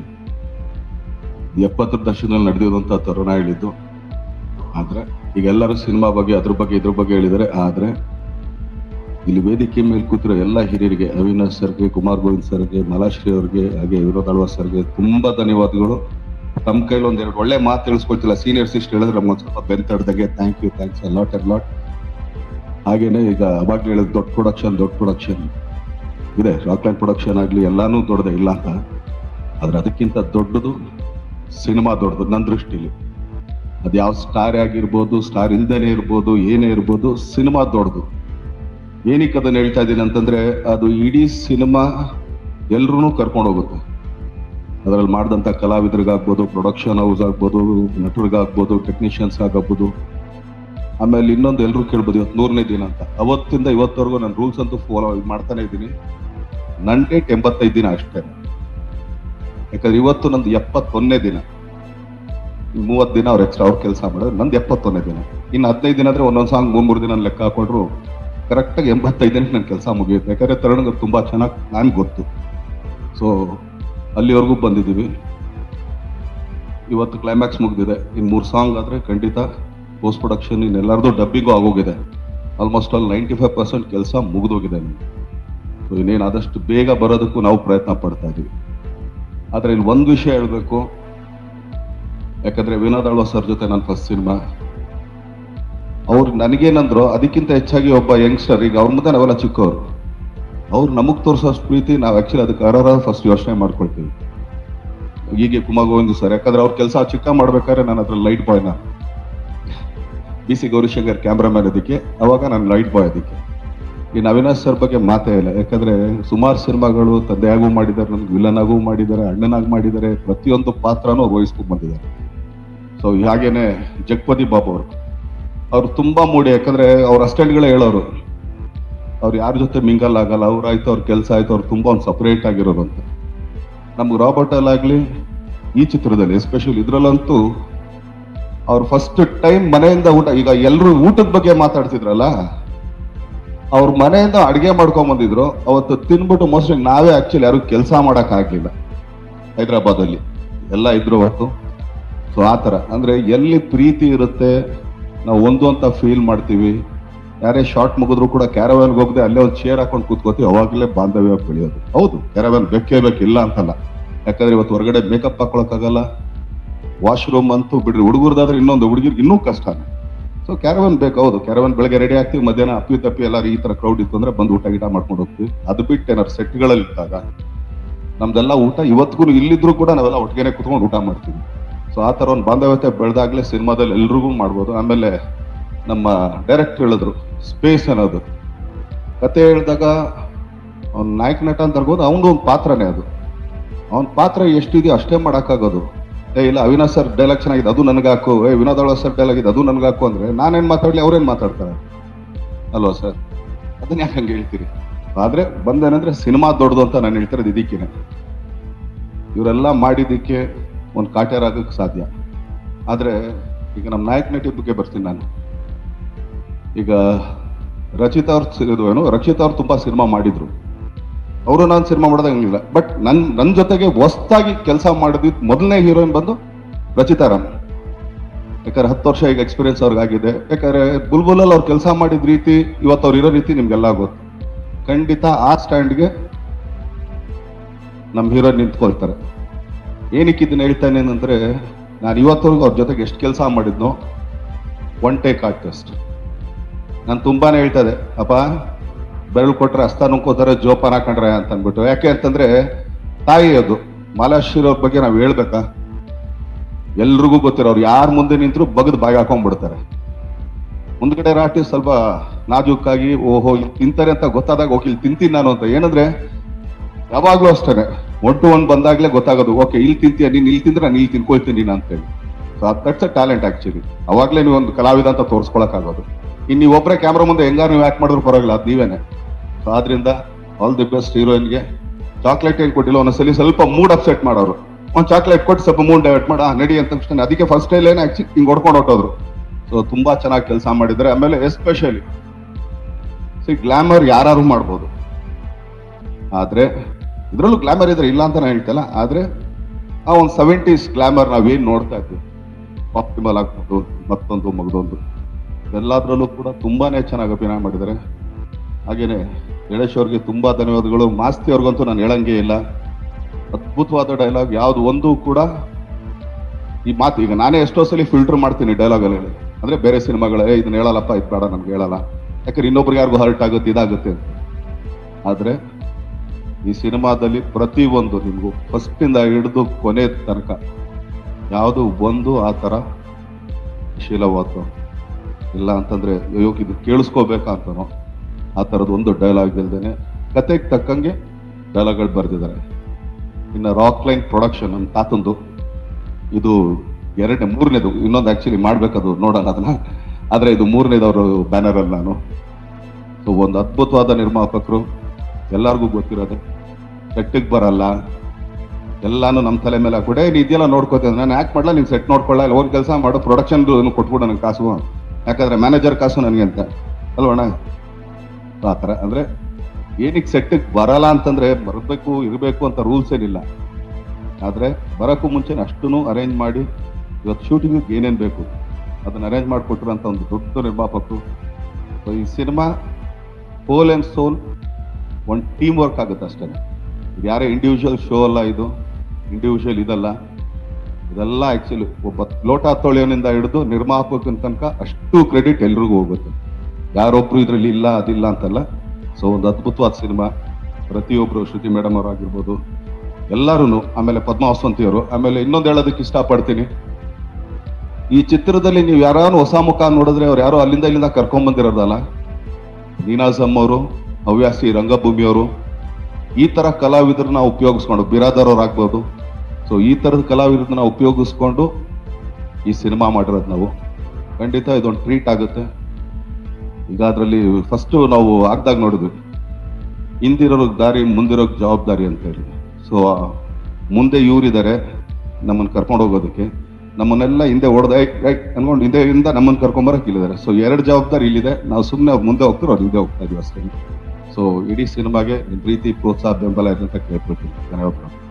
ಎಪ್ಪತ್ತರ ದಶಕದಲ್ಲಿ ನಡೆದಿರುವಂತ ತರುಣ ಹೇಳಿದ್ದು ಆದ್ರೆ ಈಗ ಎಲ್ಲರೂ ಸಿನಿಮಾ ಬಗ್ಗೆ ಅದ್ರ ಬಗ್ಗೆ ಇದ್ರ ಬಗ್ಗೆ ಹೇಳಿದ್ದಾರೆ ಆದ್ರೆ ಇಲ್ಲಿ ವೇದಿಕೆ ಮೇಲೆ ಕೂತಿರೋ ಎಲ್ಲ ಹಿರಿಯರಿಗೆ ಅವಿನಾಶ್ ಸರ್ಗೆ ಕುಮಾರ್ ಗೋವಿಂದ್ ಸರ್ಗೆ ಮಲಾಶ್ರೀ ಅವ್ರಿಗೆ ಹಾಗೆ ವಿನೋದ್ ಅಳ್ವಾ ಸರ್ಗೆ ತುಂಬಾ ಧನ್ಯವಾದಗಳು ತಮ್ಮ ಕೈಲಿ ಒಂದ್ ಎರಡು ಒಳ್ಳೆ ಮಾತು ತಿಳಿಸ್ಕೊಳ್ತಿಲ್ಲ ಸೀನಿಯರ್ಸ್ ಇಷ್ಟು ಹೇಳಿದ್ರೆ ನಮ್ಗೆ ಒಂದ್ ಸ್ವಲ್ಪ ಬೆಂತಡ್ದಾಗೆ thank you thanks lot and lot ಹಾಗೇನೆ ಈಗ ಅವಾಗ್ಲೇ ಹೇಳಿದ ದೊಡ್ಡ ಪ್ರೊಡಕ್ಷನ್ ದೊಡ್ಡ ಪ್ರೊಡಕ್ಷನ್ ಇದೆ ರಾಕ್ಲೈನ್ ಪ್ರೊಡಕ್ಷನ್ ಆಗ್ಲಿ ಎಲ್ಲಾನು ದೊಡ್ಡದೇ ಇಲ್ಲ ಅಂತ ಆದ್ರೆ ಅದಕ್ಕಿಂತ ದೊಡ್ಡದು ಸಿನಿಮಾ ದೊಡ್ಡದು ನನ್ನ ದೃಷ್ಟಿಲಿ ಅದು ಯಾವ ಸ್ಟಾರ್ ಆಗಿರ್ಬೋದು ಸ್ಟಾರ್ ಇಲ್ದೇನೆ ಇರ್ಬೋದು ಏನೇ ಇರ್ಬೋದು ಸಿನಿಮಾ ದೊಡ್ಡದು ಏನಕ್ಕೆ ಅದನ್ನ ಹೇಳ್ತಾ ಇದ್ದೀನಿ ಅಂತಂದ್ರೆ ಅದು ಇಡೀ ಸಿನಿಮಾ ಎಲ್ರೂ ಕರ್ಕೊಂಡು ಹೋಗುತ್ತೆ ಅದರಲ್ಲಿ ಮಾಡಿದಂಥ ಕಲಾವಿದರಿಗಾಗ್ಬೋದು ಪ್ರೊಡಕ್ಷನ್ ಹೌಸ್ ಆಗ್ಬೋದು ನಟರಿಗಾಗ್ಬೋದು ಟೆಕ್ನಿಷಿಯನ್ಸ್ ಆಗಬಹುದು ಆಮೇಲೆ ಇನ್ನೊಂದು ಎಲ್ಲರೂ ಕೇಳ್ಬೋದು ಇವತ್ತು ನೂರನೇ ದಿನ ಅಂತ ಅವತ್ತಿಂದ ಇವತ್ತವರೆಗೂ ನಾನು ರೂಲ್ಸ್ ಅಂತೂ ಫಾಲೋ ಮಾಡ್ತಾನೆ ಇದ್ದೀನಿ ನನ್ನ ಡೇಟ್ ಎಂಬತ್ತೈದು ದಿನ ಅಷ್ಟೇ ಯಾಕಂದ್ರೆ ಇವತ್ತು ನಂದು ಎಪ್ಪತ್ತೊಂದನೇ ದಿನ ಮೂವತ್ತು ದಿನ ಅವ್ರು ಎಕ್ಸ್ಟ್ರಾ ಅವ್ರ ಕೆಲಸ ಮಾಡಿದ್ರೆ ನಂದು ಎಪ್ಪತ್ತೊಂದನೇ ದಿನ ಇನ್ನು ಹದಿನೈದು ದಿನ ಆದ್ರೆ ಒಂದೊಂದು ಸಾಂಗ್ ಮೂರ್ ಮೂರು ದಿನ ಲೆಕ್ಕ ಹಾಕೊಂಡ್ರು ಕರೆಕ್ಟಾಗಿ ಎಂಬತ್ತೈದು ದಿನಕ್ಕೆ ನನ್ನ ಕೆಲಸ ಮುಗಿಯುತ್ತೆ ಯಾಕಂದ್ರೆ ತರುಣ್ಗೆ ತುಂಬಾ ಚೆನ್ನಾಗಿ ನನ್ಗೆ ಗೊತ್ತು ಸೊ ಅಲ್ಲಿವರೆಗೂ ಬಂದಿದ್ದೀವಿ ಇವತ್ತು ಕ್ಲೈಮ್ಯಾಕ್ಸ್ ಮುಗಿದಿದೆ ಇನ್ನು ಮೂರು ಸಾಂಗ್ ಆದ್ರೆ ಖಂಡಿತ ಪೋಸ್ಟ್ ಪ್ರೊಡಕ್ಷನ್ ಇನ್ನೆಲ್ಲರದು ಡಬ್ಬಿಗೂ ಆಗೋಗಿದೆ almost all ninety five percent ಕೆಲಸ ಮುಗಿದೋಗಿದೆ ನಮ್ಗೆ ಸೊ ಇನ್ನೇನು ಆದಷ್ಟು ಬೇಗ ಬರೋದಕ್ಕೂ ನಾವು ಪ್ರಯತ್ನ ಪಡ್ತಾ ಇದೀವಿ ಆದ್ರೆ ಇಲ್ಲಿ ಒಂದು ವಿಷಯ ಹೇಳ್ಬೇಕು ಯಾಕಂದ್ರೆ ವಿನೋದ್ ಆಳ್ವ ಸರ್ ಜೊತೆ ನನ್ನ ಫಸ್ಟ್ ಸಿನಿಮಾ ಅವ್ರು ನನಗೇನಂದ್ರು ಅದಕ್ಕಿಂತ ಹೆಚ್ಚಾಗಿ ಒಬ್ಬ ಯಂಗ್ಸ್ಟರ್ ಈಗ ಅವ್ರ ಮುಂದೆ ನಾವೆಲ್ಲ ಚಿಕ್ಕವರು ಅವ್ರು ನಮಗ್ ತೋರ್ಸೋಷ್ಟು ಪ್ರೀತಿ ನಾವು ಆಕ್ಚುಲಿ ಅದಕ್ಕೆ ಅರ್ಹರ ಫಸ್ಟ್ ಯೋಚನೆ ಮಾಡ್ಕೊಳ್ತೀವಿ ಹೀಗೆ ಕುಮಾರ್ ಗೋವಿಂದ್ ಸರ್ ಯಾಕಂದ್ರೆ ಅವ್ರ ಕೆಲಸ ಚಿಕ್ಕ ಮಾಡ್ಬೇಕಾದ್ರೆ ನಾನು ಅದ್ರಲ್ಲಿ ಲೈಟ್ ಬಾಯ್ನ ಬಿ ಸಿ ಗೌರಿಶಂಕರ್ ಕ್ಯಾಮ್ರಾಮ್ಯಾನ್ ಅದಕ್ಕೆ ಅವಾಗ ನಾನು ಲೈಟ್ ಬಾಯ್ ಅದಕ್ಕೆ ಇನ್ನು ಅವಿನಾಶ್ ಸರ್ ಬಗ್ಗೆ ಮಾತೇ ಇಲ್ಲ ಯಾಕಂದ್ರೆ ಸುಮಾರು ಸಿನಿಮಾಗಳು ತಂದೆಯಾಗೂ ಮಾಡಿದ್ದಾರೆ ನನ್ಗೆ ವಿಲನ್ ಆಗೂ ಮಾಡಿದ್ದಾರೆ ಅಣ್ಣನಾಗಿ ಮಾಡಿದ್ದಾರೆ ಪ್ರತಿಯೊಂದು ಪಾತ್ರನೂ ಅವ್ರು ವಹಿಸ್ಕೊಂಡು ಬಂದಿದ್ದಾರೆ ಸೊ ಹಾಗೇನೆ ಜಗಪತಿ ಬಾಬು ಅವರು ಅವ್ರು ತುಂಬಾ ಮೂಡಿ ಯಾಕಂದ್ರೆ ಅವ್ರ ಅಸ್ಟೆಂಟ್ಗಳೇ ಹೇಳೋರು ಅವ್ರು ಯಾರ ಜೊತೆ ಮಿಂಗಲ್ ಆಗಲ್ಲ ಅವ್ರಾಯ್ತು ಅವ್ರ ಕೆಲಸ ಆಯ್ತು ಅವ್ರು ತುಂಬಾ ಒಂದು ಸಪರೇಟ್ ಆಗಿರೋರು ಅಂತ ನಮ್ಗೆ ರಾಬರ್ಟ್ ಅಲ್ಲಾಗ್ಲಿ ಈ ಚಿತ್ರದಲ್ಲಿ ಎಸ್ಪೆಷಲಿ ಇದ್ರಲ್ಲಂತೂ ಅವ್ರು ಫಸ್ಟ್ ಟೈಮ್ ಮನೆಯಿಂದ ಊಟ ಈಗ ಎಲ್ಲರೂ ಊಟದ ಬಗ್ಗೆ ಮಾತಾಡ್ತಿದ್ರಲ್ಲ ಅವ್ರ ಮನೆಯಿಂದ ಅಡಿಗೆ ಮಾಡ್ಕೊಂಡ್ ಬಂದಿದ್ರು ಅವತ್ತು ತಿನ್ಬಿಟ್ಟು ಮೋಸ್ಟ್ಲಿ ನಾವೇ ಆಕ್ಚುಲಿ ಯಾರು ಕೆಲಸ ಮಾಡಕ್ ಆಗ್ಲಿಲ್ಲ ಹೈದರಾಬಾದ್ ಅಲ್ಲಿ ಎಲ್ಲ ಇದ್ರು ಅವತ್ತು ಸೊ ಆತರ ಅಂದ್ರೆ ಎಲ್ಲಿ ಪ್ರೀತಿ ಇರುತ್ತೆ ನಾವು ಒಂದು ಅಂತ ಫೀಲ್ ಮಾಡ್ತೀವಿ ಯಾರೇ ಶಾರ್ಟ್ ಮುಗಿದ್ರು ಕೂಡ ಕ್ಯಾರವ್ಯಾನ್ಗೆ ಹೋಗದೆ ಅಲ್ಲೇ ಒಂದು ಚೇರ್ ಹಾಕೊಂಡು ಕೂತ್ಕೋತೀವಿ ಅವಾಗಲೇ ಬಾಂಧವ್ಯ ಬೆಳೆಯೋದು ಹೌದು ಕ್ಯಾರವ್ಯಾನ್ ಬೇಕೇ ಬೇಕಿಲ್ಲ ಅಂತಲ್ಲ ಯಾಕಂದ್ರೆ ಇವತ್ತು ಹೊರಗಡೆ ಮೇಕಪ್ ಹಾಕೊಳಕ್ಕಾಗಲ್ಲ ವಾಶ್ರೂಮ್ ಅಂತೂ ಬಿಡ್ರಿ ಹುಡುಗರ್ದಾದ್ರೆ ಇನ್ನೊಂದು ಹುಡುಗಿರ್ಗೆ ಇನ್ನೂ ಕಷ್ಟನೇ ಸೊ ಕ್ಯಾರವನ್ ಬೇಕು ಹೌದು ಕ್ಯಾರವನ್ ಬೆಳಗ್ಗೆ ರೆಡಿ ಆಗ್ತೀವಿ ಮಧ್ಯಾಹ್ನ ಅಪ್ಪಿ ತಪ್ಪಿ ಎಲ್ಲಾರು ಈ ತರ ಕ್ರೌಡ್ ಇತ್ತು ಅಂದ್ರೆ ಬಂದು ಊಟ ಗೀಟ ಮಾಡ್ಕೊಂಡು ಹೋಗ್ತೀವಿ ಅದು ಬಿಟ್ಟು ಏನಾದ್ರು ಸೆಟ್ಗಳಲ್ಲಿ ಇದ್ದಾಗ ನಮ್ದೆಲ್ಲ ಊಟ ಇವತ್ತಿಗೂ ಇಲ್ಲಿದ್ರು ಕೂಡ ನಾವೆಲ್ಲ ಒಟ್ಟಿಗೆ ಕುತ್ಕೊಂಡು ಊಟ ಮಾಡ್ತೀವಿ ಸೊ ಆ ತರ ಒಂದು ಬಾಂಧವ್ಯತೆ ಬೆಳೆದಾಗ್ಲೇ ಸಿನಿಮಾದಲ್ಲಿ ಎಲ್ರಿಗೂ ಮಾಡ್ಬೋದು ಆಮೇಲೆ ನಮ್ಮ ಡೈರೆಕ್ಟರ್ ಹೇಳಿದ್ರು ಸ್ಪೇಸ್ ಅನ್ನೋದು ಕತೆ ಹೇಳಿದಾಗ ಅವ್ನ ನಾಯಕ ನಟ ಅಂತ ಅನ್ಬೋದು ಅವನದು ಒಂದು ಪಾತ್ರನೇ ಅದು ಅವನ ಪಾತ್ರ ಎಷ್ಟಿದೆಯೋ ಅಷ್ಟೇ ಮಾಡೋಕ್ಕಾಗೋದು ಏ ಇಲ್ಲ ಅವಿನಾಶ್ ಸರ್ ಡೈಲಾಗ್ ಚೆನ್ನಾಗಿದೆ ಅದು ನನಗೆ ಹಾಕು ಏ ವಿನೋದ್ ಅಳ್ವ ಸರ್ ಡೈಲಾಗ್ ಇದೆ ಅದು ನನಗೆ ಹಾಕು ಅಂದ್ರೆ ನಾನೇನ್ ಮಾತಾಡ್ಲಿ ಅವ್ರೇನ್ ಮಾತಾಡ್ತಾರೆ ಅಲ್ವಾ ಸರ್ ಅದನ್ನ ಯಾಕೆ ಹಂಗೆ ಹೇಳ್ತೀರಿ ಆದ್ರೆ ಬಂದೇನಂದ್ರೆ ಸಿನಿಮಾ ದೊಡ್ಡದು ಅಂತ ನಾನು ಹೇಳ್ತಿರೋದು ಇದಕ್ಕೇನೆ ಇವರೆಲ್ಲ ಮಾಡಿದ್ದಕ್ಕೆ ಒಂದು ಕಾಟ್ಯಾರ ಆಗಕ್ಕೆ ಸಾಧ್ಯ ಆದ್ರೆ ಈಗ ನಮ್ಮ ನಾಯಕ ನಟಿ ಬಗ್ಗೆ ಬರ್ತೀನಿ ನಾನು ಈಗ ರಚಿತಾ ಅವ್ರ ಇದು ಏನು ರಕ್ಷಿತಾ ಅವ್ರು ತುಂಬಾ ಸಿನಿಮಾ ಮಾಡಿದ್ರು ಅವರು ನಾನು ಸಿನಿಮಾ ಮಾಡೋದಂಗಿಲ್ಲ ಬಟ್ ನನ್ ನನ್ನ ಜೊತೆಗೆ ಹೊಸ್ದಾಗಿ ಕೆಲಸ ಮಾಡಿದ್ ಮೊದಲನೇ ಹೀರೋಯಿನ್ ಬಂದು ರಚಿತಾ ರಾಮ್ ಯಾಕಂದ್ರೆ ಹತ್ತು ವರ್ಷ ಈಗ ಎಕ್ಸ್ಪೀರಿಯನ್ಸ್ ಅವ್ರಿಗಾಗಿದೆ ಯಾಕಂದ್ರೆ ಬುಲ್ಬುಲಲ್ಲಿ ಅವ್ರು ಕೆಲಸ ಮಾಡಿದ ರೀತಿ ಇವತ್ತು ಅವ್ರು ಇರೋ ರೀತಿ ನಿಮ್ಗೆಲ್ಲ ಗೊತ್ತು ಖಂಡಿತ ಆ ಸ್ಟ್ಯಾಂಡ್ಗೆ ನಮ್ಮ ಹೀರೋ ನಿಂತ್ಕೊಳ್ತಾರೆ ಏನಕ್ಕೆ ಇದನ್ನ ಹೇಳ್ತಾನೆ ಅಂದ್ರೆ ನಾನು ಇವತ್ತವರೆಗೂ ಅವ್ರ ಜೊತೆಗೆ ಎಷ್ಟು ಕೆಲಸ ಮಾಡಿದ್ನೋ ಒನ್ ಟೇಕ್ ಆರ್ಟಿಸ್ಟ್ ನಾನು ತುಂಬಾನೇ ಹೇಳ್ತಾ ಇದ್ದೆ ಅಪ್ಪ ಬೆರಳು ಕೊಟ್ರೆ ಹಸ್ತ ನುಂಕೋತಾರೆ ಜೋಪಾನ ಹಾಕೊಂಡ್ರೆ ಅಂತ ಅಂದ್ಬಿಟ್ಟು ಯಾಕೆ ಅಂತಂದ್ರೆ ತಾಯಿ ಅದು ಮಾಲಾಶ್ರೀ ಬಗ್ಗೆ ನಾವು ಹೇಳ್ಬೇಕಾ ಎಲ್ರಿಗೂ ಗೊತ್ತಿರೋ ಅವ್ರು ಯಾರ ಮುಂದೆ ನಿಂತರು ಬಗದ್ ಬಾಯಿ ಹಾಕೊಂಡ್ಬಿಡ್ತಾರೆ ಮುಂದ್ಗಡೆ ರಾಟಿ ಸ್ವಲ್ಪ ನಾಜೂಕಾಗಿ ಓಹೋ ಇಲ್ಲಿ ತಿಂತಾರೆ ಅಂತ ಗೊತ್ತಾದಾಗ ಹೋಗಿ ಇಲ್ಲಿ ತಿಂತೀನಿ ನಾನು ಅಂತ ಏನಂದ್ರೆ ಯಾವಾಗ್ಲೂ ಅಷ್ಟೇನೆ ಒನ್ ಟು ಒನ್ ಬಂದಾಗ್ಲೇ ಗೊತ್ತಾಗೋದು ಓಕೆ ಇಲ್ಲಿ ತಿಂತೀಯ ನೀನ್ ಇಲ್ಲಿ ತಿಂದ್ರೆ ನಾನು ಇಲ್ಲಿ ತಿನ್ಕೊಳ್ತೀನಿ ನೀನು ಅಂತೇಳಿ so that's a talent actually ಅವಾಗ್ಲೇ ನೀವು ಒಂದು ಕಲಾವಿದ ಅಂತ ತೋರಿಸ್ಕೊಳಕ್ ಆಗೋದು ಇನ್ನು ನೀವು ಒಬ್ಬರೇ ಕ್ಯಾಮ್ರಾ ಮುಂದೆ ಹೆಂಗಾರು ನೀವು ಆಕ್ಟ್ ಮಾಡಿದ್ರು ಪರವಾಗಿಲ್ಲ ಅದು ನೀವೇನೆ ಸೊ ಆದ್ರಿಂದ ಆಲ್ ದಿ ಬೆಸ್ಟ್ ಹೀರೋಯಿನ್ಗೆ ಚಾಕ್ಲೇಟ್ ಏನ್ ಕೊಟ್ಟಿಲ್ಲ ಒಂದೊಂದ್ಸಲಿ ಸ್ವಲ್ಪ ಮೂಡ್ ಅಪ್ಸೆಟ್ ಮಾಡೋರು ಒಂದು ಚಾಕ್ಲೇಟ್ ಕೊಟ್ಟು ಸ್ವಲ್ಪ ಮೂಡ್ ಡೈವರ್ಟ್ ಮಾಡ ನಡಿ ಅಂತ ತಕ್ಷಣ ಅದಕ್ಕೆ ಫಸ್ಟ್ ಟೈಲ್ ಏನೇ ಆಕ್ಚುಲಿ ಹಿಂಗ್ ಹೊಡ್ಕೊಂಡು ಹೊಟ್ಟೋದ್ರು ಸೊ ತುಂಬಾ ಚೆನ್ನಾಗಿ ಕೆಲಸ ಮಾಡಿದ್ದಾರೆ ಆಮೇಲೆ ಎಸ್ಪೆಷಲಿ ಸಿ ಗ್ಲಾಮರ್ ಯಾರು ಮಾಡ್ಬೋದು ಆದ್ರೆ ಇದ್ರಲ್ಲೂ ಗ್ಲಾಮರ್ ಇದ್ರೆ ಇಲ್ಲ ಅಂತ ನಾನು ಹೇಳ್ತಲ್ಲ ಆದ್ರೆ ಆ ಒಂದು ಸೆವೆಂಟೀಸ್ ಗ್ಲಾಮರ್ ನಾವೇನ್ ನೋಡ್ತಾ ಇದ್ವಿ ಆಪ್ಟಿಮಲ್ ಆಗ್ಬೋದು ಮತ್ತೊಂದು ಮಗದೊಂದು ಎಲ್ಲಾದ್ರಲ್ಲೂ ಕೂಡ ತುಂಬಾನೇ ಚೆನ್ನಾಗಿ ಅಭಿನಯ ಮಾಡಿದ್ದಾರೆ ಹಾಗೇನೆ ಗಣೇಶ್ ಅವ್ರಿಗೆ ತುಂಬಾ ಧನ್ಯವಾದಗಳು ಮಾಸ್ತಿ ಅವ್ರಿಗಂತೂ ನಾನು ಹೇಳಂಗೆ ಇಲ್ಲ ಅದ್ಭುತವಾದ ಡೈಲಾಗ್ ಯಾವ್ದು ಒಂದು ಕೂಡ ಈ ಮಾತು ಈಗ ನಾನೇ ಎಷ್ಟೋ ಸಲ ಫಿಲ್ಟರ್ ಮಾಡ್ತೀನಿ ಡೈಲಾಗ್ ಅಲ್ಲಿ ಅಂದ್ರೆ ಬೇರೆ ಸಿನಿಮಾಗಳೇ ಇದನ್ನ ಹೇಳಲ್ಲಪ್ಪ ಇದು ಬೇಡ ನಮ್ಗೆ ಹೇಳಲ್ಲ ಯಾಕಂದ್ರೆ ಇನ್ನೊಬ್ರಿಗೆ ಯಾರಿಗೂ ಹರ್ಟ್ ಆಗುತ್ತೆ ಇದಾಗುತ್ತೆ ಅಂತ ಆದ್ರೆ ಈ ಸಿನಿಮಾದಲ್ಲಿ ಪ್ರತಿ ಒಂದು ನಿಮ್ಗೂ ಫಸ್ಟ್ ಇಂದ ಹಿಡಿದು ಕೊನೆ ತನಕ ಯಾವುದು ಒಂದು ಆ ತರ ಶೀಲವಾತು ಇಲ್ಲ ಅಂತಂದ್ರೆ ಅಯ್ಯೋ ಇದು ಕೇಳಿಸ್ಕೋಬೇಕಾ ಅಂತನೋ ಆ ಥರದ್ದು ಒಂದು ಡೈಲಾಗ್ ಇಲ್ದೇನೆ ಕತೆಗೆ ತಕ್ಕಂಗೆ ಡೈಲಾಗ್ಗಳು ಬರೆದಿದ್ದಾರೆ ಇನ್ನು ರಾಕ್ ಲೈನ್ ಪ್ರೊಡಕ್ಷನ್ ನಮ್ಮ ತಾತಂದು ಇದು ಎರಡನೇ ಮೂರನೇದು ಇನ್ನೊಂದು ಆಕ್ಚುಲಿ ಮಾಡ್ಬೇಕದು ನೋಡೋಣ ಅದನ್ನ ಆದ್ರೆ ಇದು ಮೂರನೇದವರು ಬ್ಯಾನರ್ ಅಲ್ಲಿ ನಾನು ಸೊ ಒಂದು ಅದ್ಭುತವಾದ ನಿರ್ಮಾಪಕರು ಎಲ್ಲರಿಗೂ ಗೊತ್ತಿರೋದೆ ಸೆಟ್ಟಿಗೆ ಬರಲ್ಲ ಎಲ್ಲಾನು ನಮ್ಮ ತಲೆ ಮೇಲೆ ಹಾಕ್ಬಿಟ್ಟೆ ನೀ ಇದೆಲ್ಲ ನೋಡ್ಕೋತೀನಿ ನಾನು ಯಾಕೆ ಮಾಡಲ್ಲ ನೀನು ಸೆಟ್ ನೋಡ್ಕೊಳ್ಳ ಇಲ್ಲ ಹೋಗಿ ಕೆಲಸ ಮಾಡು ಪ್ರೊಡಕ್ಷನ್ ಕೊಟ್ಬಿಡು ನನಗೆ ಕಾಸು ಯಾಕಂದ್ರೆ ಮ್ಯಾನೇಜರ್ ಕಾಸು ನನಗೆ ಅಂತ ಅಲ್ವಣ್ಣ ಆ ಥರ ಅಂದ್ರೆ ಏನಕ್ಕೆ ಸೆಟ್ಟಿಗೆ ಬರಲ್ಲ ಅಂತಂದ್ರೆ ಬರಬೇಕು ಇರಬೇಕು ಅಂತ ರೂಲ್ಸ್ ಏನಿಲ್ಲ ಆದ್ರೆ ಬರೋಕ್ಕೂ ಮುಂಚೆ ಅಷ್ಟೂ ಅರೇಂಜ್ ಮಾಡಿ ಇವತ್ತು ಶೂಟಿಂಗ್ ಏನೇನು ಬೇಕು ಅದನ್ನ ಅರೇಂಜ್ ಮಾಡಿಕೊಟ್ಟಿರೋಂಥ ಒಂದು ದೊಡ್ಡ ನಿರ್ಮಾಪಕರು So, ಈ ಸಿನಿಮಾ ಹೋಲ್ ಆ್ಯಂಡ್ ಸೋಲ್ ಒಂದು ಟೀಮ್ ವರ್ಕ್ ಆಗುತ್ತೆ ಅಷ್ಟೇ ಇದು ಯಾರೇ ಇಂಡಿವಿಜುವಲ್ ಶೋ ಅಲ್ಲ ಇದು ಇಂಡಿವಿಜುವಲ್ ಇದಲ್ಲ ಇದೆಲ್ಲ ಆಕ್ಚುಲಿ ಒಬ್ಬ ಲೋಟ ತೊಳೆಯೋನಿಂದ ಹಿಡಿದು ನಿರ್ಮಾಪಕನ ತನಕ ಅಷ್ಟು ಕ್ರೆಡಿಟ್ ಎಲ್ರಿಗೂ ಹೋಗುತ್ತೆ ಯಾರೊಬ್ರು ಇದ್ರಲ್ಲಿ ಇಲ್ಲ ಅದಿಲ್ಲ ಅಂತಲ್ಲ ಸೊ ಒಂದು ಅದ್ಭುತವಾದ ಸಿನಿಮಾ ಪ್ರತಿಯೊಬ್ರು ಶ್ರುತಿ ಮೇಡಮ್ ಅವರಾಗಿರ್ಬೋದು ಎಲ್ಲರೂ ಆಮೇಲೆ ಪದ್ಮ ವಸಂತಿ ಅವರು ಆಮೇಲೆ ಇನ್ನೊಂದು ಹೇಳೋದಕ್ಕೆ ಇಷ್ಟಪಡ್ತೀನಿ ಈ ಚಿತ್ರದಲ್ಲಿ ನೀವು ಯಾರು ಹೊಸ ಮುಖ ನೋಡಿದ್ರೆ ಅವ್ರು ಯಾರೋ ಅಲ್ಲಿಂದ ಇಲ್ಲಿಂದ ಕರ್ಕೊಂಡ್ ಬಂದಿರೋದಲ್ಲ ನೀನಾಜಮ್ ಅವರು ಹವ್ಯಾಸಿ ರಂಗಭೂಮಿ ಅವರು ಈ ತರ ಕಲಾವಿದರನ್ನ ಉಪಯೋಗಿಸ್ಕೊಂಡು ಬಿರಾದರ್ ಅವ್ರು ಆಗ್ಬೋದು ಸೊ ಈ ತರದ ಕಲಾವಿದರನ್ನ ಉಪಯೋಗಿಸ್ಕೊಂಡು ಈ ಸಿನಿಮಾ ಮಾಡಿರೋದು ನಾವು ಖಂಡಿತ ಇದೊಂದು ಟ್ರೀಟ್ ಆಗುತ್ತೆ ಈಗ ಅದರಲ್ಲಿ ಫಸ್ಟ್ ನಾವು ಆಗ್ದಾಗ ನೋಡಿದ್ವಿ ಹಿಂದಿರೋರ್ಗ್ ದಾರಿ ಮುಂದಿರೋಗ್ ಜವಾಬ್ದಾರಿ ಅಂತ ಹೇಳಿ ಸೊ ಮುಂದೆ ಇವರಿದ್ದಾರೆ ನಮ್ಮನ್ನ ಕರ್ಕೊಂಡು ಹೋಗೋದಕ್ಕೆ ನಮ್ಮನ್ನೆಲ್ಲ ಹಿಂದೆ ಹೊಡೆದ ಅನ್ಕೊಂಡು ಹಿಂದೆಯಿಂದ ನಮ್ಮನ್ನ ಕರ್ಕೊಂಬರಕ್ ಇಲ್ಲಿದ್ದಾರೆ ಸೊ ಎರಡು ಜವಾಬ್ದಾರಿ ಇಲ್ಲಿದೆ ನಾವು ಸುಮ್ಮನೆ ಅವ್ರು ಮುಂದೆ ಹೋಗ್ತಾರೋ ಅವ್ರು ಹಿಂದೆ ಹೋಗ್ತಾ ಇದೀವಿ ಅಷ್ಟೇ ಸೊ ಇಡೀ ಸಿನಿಮಾಗೆ ನಿಮ್ ಪ್ರೀತಿ ಪ್ರೋತ್ಸಾಹ ಬೆಂಬಲ ಇದೆ ಅಂತ ಕೇಳ್ಕೊಳ್ತೀನಿ ಧನ್ಯವಾದ